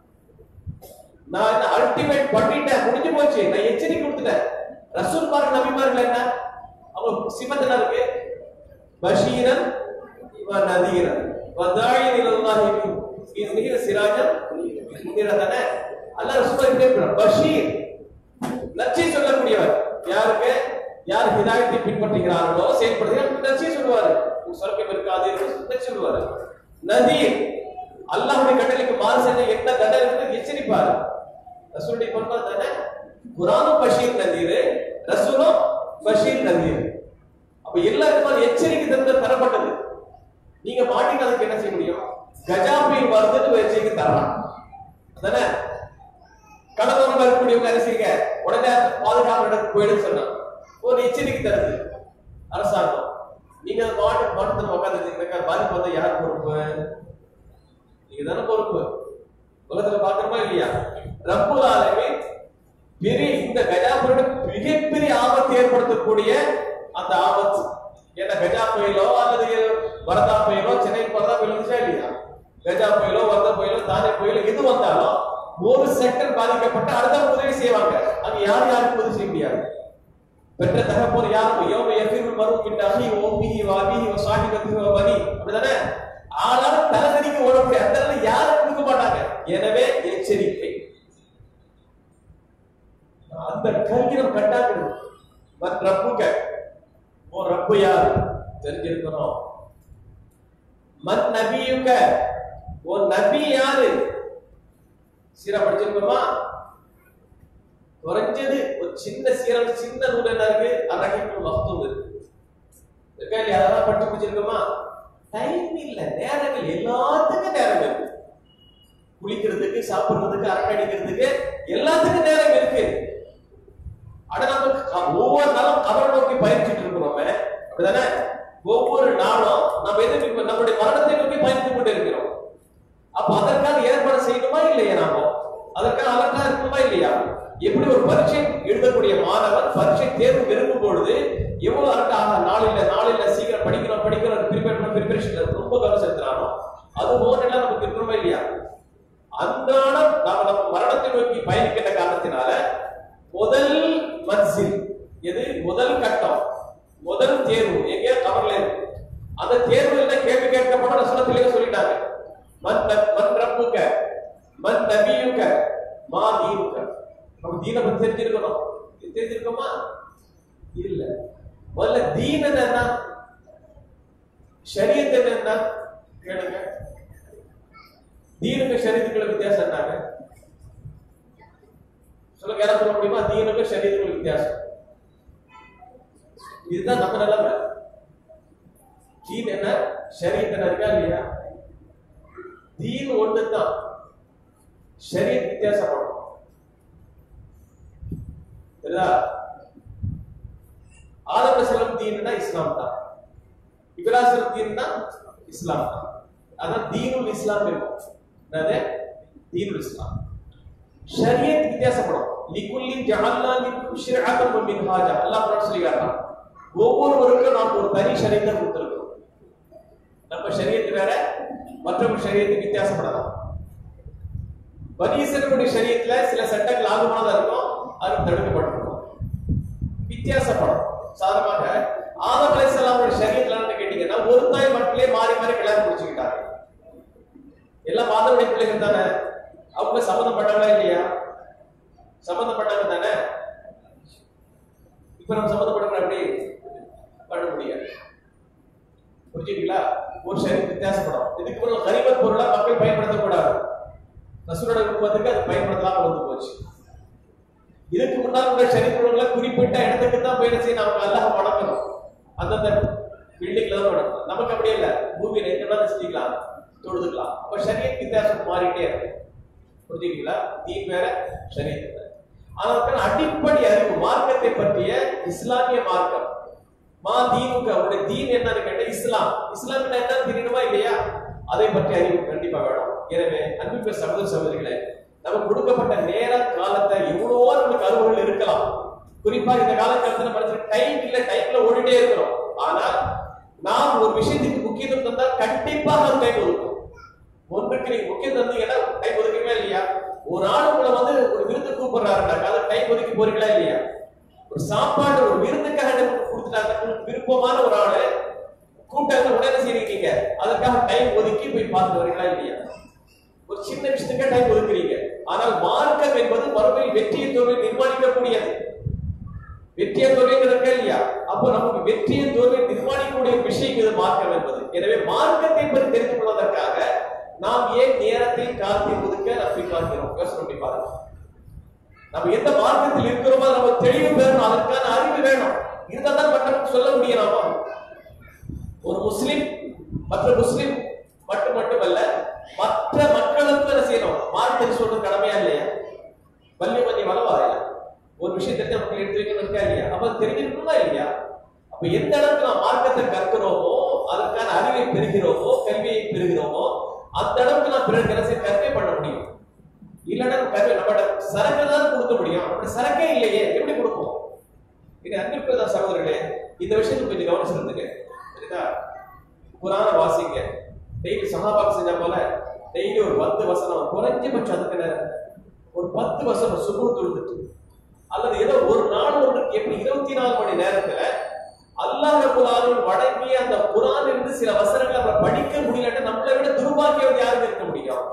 நான் என்ன அல்டிமேட் பண்ணிட்டேன் முடிஞ்சு போச்சு நான் எச்சரிக்கை கொடுத்துட்டேன் ரசூல் பாருங்க நபிமார்கள் என்ன அவங்க சிமத் என்ன இருக்கு பஷீரன் வ நதீரன் வ தாயின் இலல்லாஹி இஸ்மிஹி சிராஜன் முனிரா தானே அல்லாஹ் ரசூல் இப்படி இருக்கிறார் பஷீர் நச்சை சொல்லக்கூடியவர் யாருக்கு யார் ஹிதாயத்தை பின்பற்றுகிறார்களோ செயல்படுகிறார்கள் நச்சை சொல்லுவாரு உன் சொர்க்கம் இருக்காது என்று நச்சை சொல்லுவாரு நதீர் அல்லாஹ்வுடைய கட்டளைக்கு மாறு செஞ்ச என்ன தண்டனை இருக்கு எச்சரிப்பாரு ரசூலுடைய பண்பா தானே குரானும் பஷீர் நதீர் ரசூலும் பஷீர் நதீர் அப்ப எல்லாருக்கும் எச்சரிக்கை தந்து தரப்பட்டது நீங்க மாட்டிட்டு அதுக்கு என்ன செய்ய முடியும் கஜா புயல் வருதுன்னு ஒரு எச்சரிக்கை தரலாம் அதானே கடலோரம் இருக்கக்கூடியவங்க என்ன செய்யுங்க உடனே பாதுகாப்பு இடத்துக்கு போயிடுன்னு சொன்னா ஒரு எச்சரிக்கை தருது அரசாங்கம் நீங்க அந்த மாட்டு மாட்டத்தில் உட்காந்துருக்கீங்க பாதிப்பு வந்தா யார் பொறுப்பு நீங்க தானே பொறுப்பு உலகத்துல பாக்குறோமா இல்லையா ரப்புல் ஆலமீன் பெரிய இந்த கஜா புயல் மிகப்பெரிய ஆபத்து ஏற்படுத்தக்கூடிய அந்த ஆபத்து ஏன்னா கஜா புயலோ அல்லது வரதா புயலோ சென்னை வரதா புயல் வந்துச்சா இல்லையா கஜா புயலோ வரதா புயலோ தானே புயலோ எது வந்தாலும் ஒரு செக்டர் பாதிக்கப்பட்டு அடுத்த உதவி செய்வாங்க அங்க யாரும் யாருக்கும் உதவி செய்ய முடியாது பெற்ற தகப்போர் யாரும் யோம எஃபிரு மரு மின் அஹி ஓமிஹி வாபிஹி வ சாஹிபத்திஹி வ பனி அப்படிதானே ஆளால தலைதறிக்க ஓடக்கூடிய அந்த இடத்துல யாரும் கொடுக்க மாட்டாங்க எனவே எச்சரிக்கை அந்த கல்வி நம்ம கட்டாக்கணும் மத் ரப்புக ஓ ரப்பு யார் தெரிஞ்சிருக்கணும் மத் நபியுக ஓ நபி யாரு சீரா படிச்சிருக்கோமா குறைஞ்சது ஒரு சின்ன சீரம் சின்ன நூல் என்ன இருக்கு அரகிக்கும் மகத்துவம் இருக்கு இருக்கா இல்லையா அதெல்லாம் படிச்சு முடிச்சிருக்கோமா டைம் இல்ல நேரங்கள் எல்லாத்துக்கும் நேரம் இருக்கு குளிக்கிறதுக்கு சாப்பிடுறதுக்கு அரட்டடிக்கிறதுக்கு எல்லாத்துக்கும் நேரம் இருக்கு ஆனா நம்ம க- ஒவ்வொரு நாளும் கவலை நோக்கி பயணிச்சுட்டு இருக்கிறோமே அப்படிதானே ஒவ்வொரு நாளும் நம்ம எது இப்ப நம்முடைய மரணத்தை நோக்கி பயணித்து கொண்டு இருக்கிறோம் அப்ப அதற்காக ஏற்பாடு செய்யணுமா இல்லையா நாம அதற்காக அலர்ட்டா இருக்கணுமா இல்லையா எப்படி ஒரு பரீட்சை எழுதக்கூடிய மாணவன் பரீட்சை தேர்வு விரும்பும் பொழுது எவ்வளவு அலர்ட் ஆக நாளில்ல நாளில்ல சீக்கிரம் படிக்கணும் படிக்கணும் ப்ரிப்பேர் பண்ண ப்ரிப்பரேஷன் ரொம்ப கவனம் செலுத்துறானோ அது போன்றெல்லாம் நமக்கு இருக்கணுமா இல்லையா அன்றாடம் நாம நம்ம மரணத்தை நோக்கி பயணிக்கின்ற காரணத்தினால முதல் மன்சில் எது முதல் கட்டம் முதல் தேர்வு எங்கேயோ கவர்ல இருக்கு அந்த தேர்வு என்ன கேள்வி கேட்கப்பட ரசனத்திலேயே சொல்லிட்டாங்க மன் நப்- மன் ரப்புக்க மன் நபியுக்க மா தீனுக்க நம்ம தீனை பத்தி தெரிஞ்சிருக்கணும் தெரிஞ்சிருக்கோமா இல்ல முதல்ல தீன் என்ன ஷரியத் என்ன கேளுங்க தீனுக்கு ஷரியத்துக்குள்ள வித்தியாசம் என்னங்க சொல்லுங்க யாராவது சொல்ல முடியுமா தீனுக்கு ஷரியத்துக்குள்ள வித்தியாசம் இதுதான் நம்ம நிலைமை தீன் என்ன ஷரியத் என்ன இருக்கா இல்லையா தீன் ஒண்ணுதான் ஷரியத் வித்தியாசப்படும் சரிதா ஆதம் செல்லம் தீன்னா இஸ்லாம் தான் இப்ராஹிம் தீன்னா இஸ்லாம் தான் அதான் தீனுல் இஸ்லாம் இருக்கும் என்னது தீனுல் இஸ்லாம் ஷரியத் வித்தியாசப்படும் லிகுல்லின் ஜஅல்னா மின்கும் ஷிர்அத்தன் வ மின்ஹாஜா அல்லாஹ் குர்ஆன் சொல்லி காட்டுறான் ஒவ்வொருவருக்கும் நாம் ஒரு தனி ஷரியத்தை கொடுத்திருக்கிறோம் நம்ம ஷரியத் வேற மற்றவங்க ஷரியத்து வித்தியாசப்படலாம் பனீசனுடைய ஷரியத்துல சில சட்டங்கள் ஆகுமானதா இருக்கும் அது தடுக்கப்பட்டிருக்கும் வித்தியாசப்படும் சாதாரணமாக ஆதம் அலைஹிஸ்ஸலாமுடைய ஷரியத்துல என்ன கேட்டீங்கன்னா ஒரு தாய் மட்டுமே மாறி மாறி கல்யாணம் முடிச்சுக்கிட்டாங்க எல்லாம் மாதவுடைய பிள்ளைகள் தானே அவங்க சம்மந்தப்பட்டாங்களா இல்லையா சம்மந்தப்பட்டாங்க தானே இப்ப நம்ம சம்மந்தப்பட்டவங்க அப்படி பண்ண முடியாது புரிஞ்சுங்களா ஒரு சரி வித்தியாசப்படும் இதுக்கு பிறகு கரிமத் பொருளா மக்கள் பயன்படுத்தக்கூடாது ரசூலோட குடும்பத்துக்கு அது பயன்படுத்தலாம வந்து போச்சு இதுக்கு முன்னால் உள்ள சரித்திரங்களை குறிப்பிட்ட இடத்துக்கு தான் போய் என்ன செய்யணும் அவங்க அல்லாஹ் வணங்கணும் அந்தந்த பில்டிங்ல தான் வணங்கணும் நமக்கு அப்படி இல்ல பூமியில எங்க வேணாலும் செஞ்சுக்கலாம் தொழுதுக்கலாம் அப்ப சரியத் வித்தியாசம் மாறிட்டே இருக்கும் புரிஞ்சுக்கிறீங்களா தீன் வேற சரியத் வேற அதற்கான அடிப்படை அறிவு மார்க்கத்தை பற்றிய இஸ்லாமிய மார்க்கம் மா தீனுக்கு அவருடைய தீன் என்னன்னு கேட்டா இஸ்லாம் இஸ்லாம் என்ன தெரியணுமா இல்லையா அதை பற்றி அறிவு கண்டிப்பா வேணும் எனவே அன்புக்கு சகோதர சகோதரிகளே நமக்கு கொடுக்கப்பட்ட நேர காலத்தை எவ்வளவோ நமக்கு அறுவர்கள் இருக்கலாம் குறிப்பா இந்த காலகட்டத்தில் மனுஷன் டைம் இல்ல டைம்ல ஓடிட்டே இருக்கிறோம் ஆனால் நாம் ஒரு விஷயத்துக்கு முக்கியத்துவம் தந்தா கண்டிப்பாக அது டைம் ஒதுக்கும் ஒன்றுக்கு நீங்க முக்கியம் தந்தீங்கன்னா டைம் ஒதுக்கவே இல்லையா ஒரு ஆள் உங்களை வந்து ஒரு விருந்து கூப்பிடுறாருனாக்கா அதை டைம் ஒதுக்கி போறீங்களா இல்லையா ஒரு சாப்பாடு ஒரு விருந்துக்காக எனக்கு கொடுத்துட்டாங்க உங்களுக்கு விருப்பமான ஒரு ஆளு கூட்டாங்க உடனே செய்றீங்க அதற்காக டைம் ஒதுக்கி போய் பார்த்து வரீங்களா இல்லையா ஒரு சின்ன விஷயத்துக்கே டைம் ஒதுக்குறீங்க ஆனால் மார்க்கம் என்பது மறுபடியும் வெற்றியை தோல்வி நிர்மாணிக்கக்கூடியது வெற்றியை தோல்வி இருக்கா இல்லையா அப்போ நமக்கு வெற்றியை தோல்வி நிர்மாணிக்கக்கூடிய விஷயம் இது மார்க்கம் என்பது எனவே மார்க்கத்தை பற்றி தெரிந்து கொள்வதற்காக நாம் ஏன் நேரத்தை காத்தி ஒதுக்க நம்பி காக்கிறோம் யோசனை பண்ணி பாருங்க நம்ம எந்த மார்க்கத்தில் இருக்கிறோமோ நம்ம தெளிவு பெறணும் அதற்கான அறிவு வேணும் இருந்தா தான் மற்றவங்க சொல்ல முடியும் நாம ஒரு முஸ்லிம் மற்ற முஸ்லிம் மட்டும் மட்டுமல்ல மற்ற மக்களுக்கு என்ன செய்யணும் மார்க்கத்தை சொல்றது கடமையா இல்லையா வள்ளி மல்லி வளவாதையா ஒரு விஷயம் தெரிஞ்ச மக்கள் எடுத்து வைக்கணும் இருக்கா இல்லையா அப்ப தெரிஞ்சிருக்கணுமா இல்லையா அப்ப எந்த அளவுக்கு நாம் மார்க்கத்தை கற்கிறோமோ அதற்கான அறிவை பெறுகிறோமோ கல்வியை பெறுகிறோமோ அந்த அளவுக்கு நாம் பிறருக்கு என்ன செய்ய கற்பனை பண்ண முடியும் இல்லைன்னா கல்வி நம்மளோட சரக்கு தான் கொடுக்க முடியும் நம்மளோட சரக்கே இல்லையே எப்படி கொடுப்போம் இது அன்பிற்குதான் சகோதரர்களே இந்த விஷயத்தை கொஞ்சம் கவனம் செலுத்துங்க சரிதா குரான வாசிங்க டெய்லி சகாபாக் செஞ்ச போல டெய்லி ஒரு பத்து வசனம் குறைஞ்சபட்சம் அதுக்கு நேரம் ஒரு பத்து வசனம் சுகு தொழுதுட்டு அல்லது ஏதோ ஒரு நாள் ஒன்றுக்கு எப்படி இருபத்தி நாலு மணி நேரத்துல அல்லாஹ் ரபுல் ஆலமீன் வழங்கிய அந்த குரான் இருந்து சில வசனங்களை நம்ம படிக்க முடியலன்னா நம்மளை விட துர்பாக்கியம் யாருக்கு இருக்க முடியும்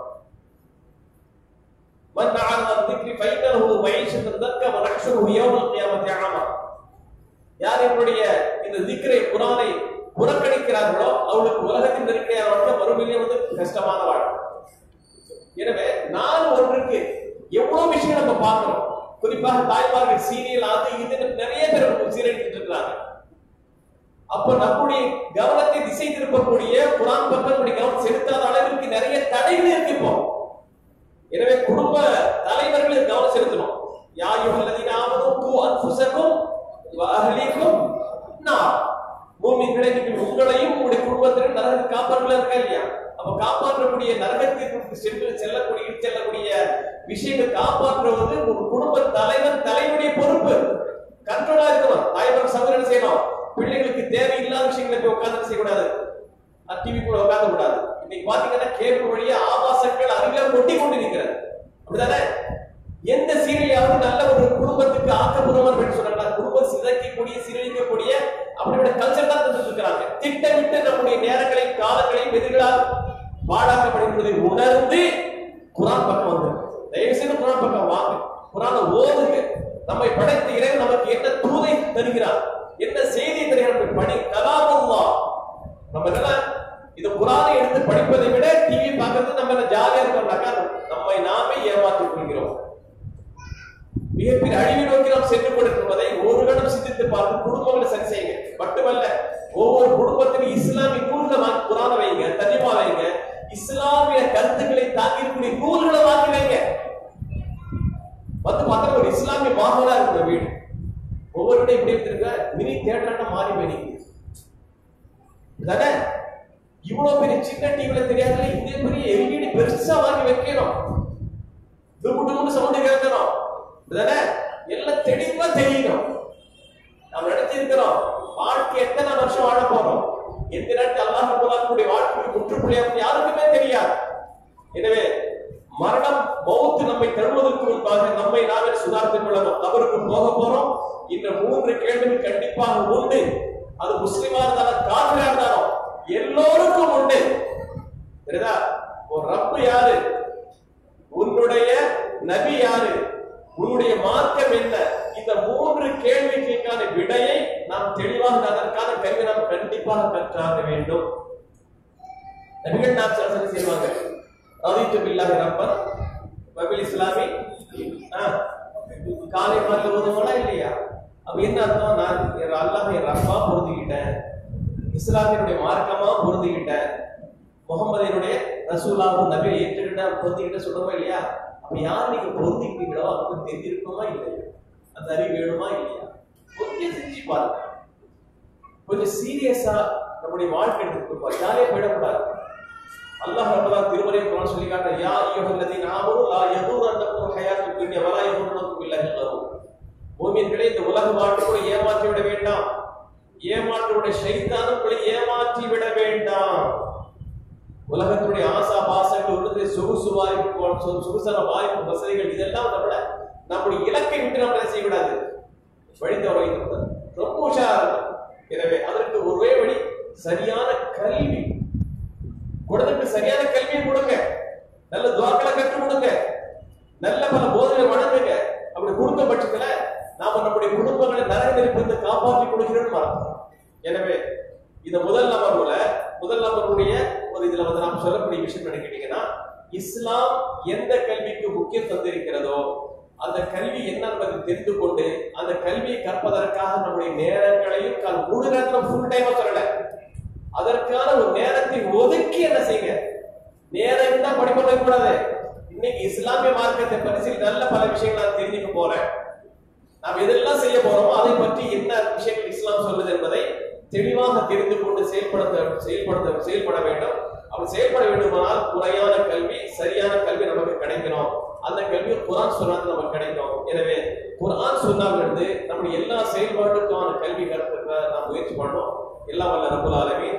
من أعرض عن ذكري فإن له معيشة ضنكا ونحشره يوم القيامة أعمى யார் என்னுடைய இந்த திக்ரை குரானை புறக்கணிக்கிறார்களோ அவளுக்கு உலகத்தின் நெருக்கையான வாழ்க்கை மறுமையிலே வந்து கஷ்டமான வாழ்க்கை எனவே நாலு ஒன்றுக்கு எவ்வளவு விஷயம் நம்ம பார்க்கிறோம் குறிப்பாக தாய்மார்கள் சீரியல் அது இது நிறைய பேர் சீரியல் இருக்கிறாங்க அப்ப நம்முடைய கவனத்தை திசை திருப்பக்கூடிய குரான் பக்கம் நம்முடைய கவனம் செலுத்தாத அளவிற்கு நிறைய தடைகள் இருக்கு இப்போ எனவே குடும்ப தலைவர்கள் கவனம் செலுத்தணும் யாயுஹல்லதீன ஆமனு கு அன்ஃபுஸக்கும் வ அஹ்லீக்கும் நார் மூமின்களே நீங்கள் உங்களையும் உங்களுடைய குடும்பத்திலும் நரகத்தை காப்பாற்றல இருக்கா இல்லையா அப்ப காப்பாற்றக்கூடிய நரகத்திற்கு சென்று செல்லக்கூடிய இட்டு செல்லக்கூடிய விஷயங்கள் காப்பாற்றுவது ஒரு குடும்ப தலைவர் தலைவருடைய பொறுப்பு கண்ட்ரோலா இருக்கணும் தாய்மார் சகோதரன் செய்யணும் பிள்ளைகளுக்கு தேவையில்லாத விஷயங்களை போய் உட்கார்ந்து செய்யக்கூடாது டிவி கூட உட்கார்ந்து கூடாது இன்னைக்கு பாத்தீங்கன்னா கேபிள் வழியா ஆபாசங்கள் அருகில கொட்டி கொண்டு நிற்கிறது அப்படிதானே எந்த சீரியலாவது நல்ல ஒரு குடும்பத்துக்கு ஆக்கப்பூர்வமான பெண் சொல்றாங்க குடும்பம் சிதைக்கக்கூடிய சீரழிக்கக்கூடிய அப்படிப்பட்ட கல்ச்சர் தான் தந்துட்டு இருக்கிறாங்க திட்டமிட்டு நம்முடைய நேரங்களையும் காலங்களையும் எதிர்களால் பாழாக்கப்படுகிறதை உணர்ந்து குரான் பக்கம் வந்து தயவு செய்து குரான் பக்கம் வாங்க குரானை ஓதுங்க நம்மை படைத்த இறைவன் நமக்கு என்ன தூதை தருகிறார் என்ன செய்தி தருகிறார் படி கலாமல்லா நம்ம என்ன இது குரானை எடுத்து படிப்பதை விட டிவி பார்க்கறது நம்ம என்ன ஜாலியா இருக்கோம்னாக்கா நம்மை நாமே ஏமாற்றிக் கொள்கிறோம் மிகப்பெரிய அழிவை நோக்கி நாம் சென்று கொண்டிருப்பதை ஒரு கணம் சிந்தித்து பார்த்து குடும்பங்களை சரி செய்யுங்க மட்டுமல்ல ஒவ்வொரு குடும்பத்திலும் இஸ்லாமிய நூல்களை வாங்கி குரான வைங்க தனிமா வைங்க இஸ்லாமிய கருத்துக்களை தாங்கி இருக்கக்கூடிய நூல்களை வாங்கி வைங்க வந்து பார்த்தா ஒரு இஸ்லாமிய மாமலா இருக்கிற வீடு ஒவ்வொரு வீடும் இப்படி இருக்க மினி தேட்டராட்ட மாறி போய் தானே இவ்வளவு பெரிய சின்ன டிவில தெரியாத இந்த பெரிய எல்இடி பெருசா வாங்கி வைக்கணும் டுமு டுமுன்னு சவுண்ட் கேட்கணும் தானே எல்லாம் தெளிவா தெரியணும் நாம் நினைச்சிருக்கிறோம் வாழ்க்கை எத்தனை வருஷம் வாழ போறோம் எந்த நேரத்தில் அல்லாஹ் போலாக்கூடிய வாழ்க்கை முற்றுப்புள்ளியாக யாருக்குமே தெரியாது எனவே மரணம் மௌத்து நம்மை தழுவதற்கு முன்பாக நம்மை நாமே சுதாரித்துக் கொள்ளணும் கபருக்கு போக போறோம் இந்த மூன்று கேள்விகள் கண்டிப்பாக உண்டு அது முஸ்லிமா இருந்தாலும் காபிரா இருந்தாலும் எல்லோருக்கும் உண்டு சரிதா ஒரு ரப்பு யாரு உன்னுடைய நபி யாரு உன்னுடைய மார்க்கம் என்ன இந்த மூன்று கேள்விக்கான விடையை நாம் தெளிவாக அதற்கான கல்வி நாம் கண்டிப்பாக கற்றாக வேண்டும் நபிகள் நாம் சரி செய்வாங்க ரதித்து பில்லாஹி ரப்பன் வபில் இஸ்லாமி ஆ, காலை மாலையில் ஓதுவாங்களா இல்லையா அப்ப என்ன அர்த்தம் நான் என் அல்லாஹ் என் ரப்பா பொருந்திக்கிட்டேன் இஸ்லாமியனுடைய மார்க்கமா பொருந்திக்கிட்டேன் முகமதியனுடைய ரசூலாவும் நபியை ஏற்றுக்கிட்ட பொருந்திக்கிட்ட சொல்றோமா இல்லையா அப்ப யார் நீங்க பொருந்திக்கிட்டீங்களோ அவங்களுக்கு தெரிஞ்சிருக்குமா இல்லையா அந்த அறிவு வேணுமா இல்லையா கொஞ்சம் செஞ்சு பாருங்க கொஞ்சம் சீரியஸா நம்முடைய வாழ்க்கை எடுத்துக்கோ ஜாலியா போயிடக்கூடாது அல்லாஹ் ரப்பலா திருமறை குரான் சொல்லி காட்ட யா அய்யுஹல்லதீன ஆமனு லா யதுரன்னக்கும் ஹயாத்துத் துன்யா வலா யதுரன்னக்கும் பில்லாஹி கரூர் மூமின்களே இந்த உலக வாழ்க்கை கூட ஏமாற்றி விட வேண்டாம் ஏமாற்றுடைய ஷைத்தானும் உங்களை ஏமாற்றி விட வேண்டாம் உலகத்துடைய ஆசா பாசங்கள் உள்ளது சொகுசு வாய்ப்பு சொ- சொகுசான வாய்ப்பு வசதிகள் இதெல்லாம் நம்மள நம்முடைய இலக்கை விட்டு நம்ம என்ன செய்யக்கூடாது வழி தவறிக்கூடாது ரொம்ப உஷாரா இருக்கணும். எனவே அதற்கு ஒரே வழி சரியான கல்வி குழந்தைக்கு சரியான கல்வியை கொடுங்க நல்ல துவாக்களை கற்றுக் கொடுங்க நல்ல பல போதனை வழங்குங்க அப்படி கொடுத்த பட்சத்துல நாம நம்முடைய குடும்பங்களை நரகத்திலிருந்து காப்பாற்றி கொடுக்கிறோம் மறந்தோம் எனவே இந்த முதல் நபர்ல முதல் நபருடைய ஒரு இதுல வந்து நாம் சொல்லக்கூடிய விஷயம் என்ன கேட்டீங்கன்னா இஸ்லாம் எந்த கல்விக்கு முக்கியம் தந்திருக்கிறதோ அந்த கல்வி என்ன என்பதை தெரிந்து கொண்டு அந்த கல்வியை கற்பதற்காக நம்முடைய நேரங்களையும் கால் முழு நேரத்துல ஃபுல் டைமா சொல்லல அதற்கான ஒரு நேரத்தை ஒதுக்கி என்ன செய்யுங்க நேரம் தான் படிப்பு கூடாது இன்னைக்கு இஸ்லாமிய மார்க்கத்தை பற்றி நல்ல பல விஷயங்களை நான் தெரிஞ்சுக்க போறேன் நாம் எதெல்லாம் செய்ய போறோமோ அதை பற்றி என்ன விஷயங்கள் இஸ்லாம் சொல்லுது என்பதை தெளிவாக தெரிந்து கொண்டு செயல்படுத்த செயல்படுத்த செயல்பட வேண்டும் அப்படி செயல்பட வேண்டுமானால் முறையான கல்வி சரியான கல்வி நமக்கு கிடைக்கணும் அந்த கல்வி குரான் சொன்னாது நமக்கு கிடைக்கும் எனவே குரான் சொன்னாலிருந்து நம்முடைய எல்லா செயல்பாட்டுக்கான கல்வி கற்க நாம் முயற்சி பண்ணோம் எல்லாம் வல்ல ரபுல் ஆலமீன்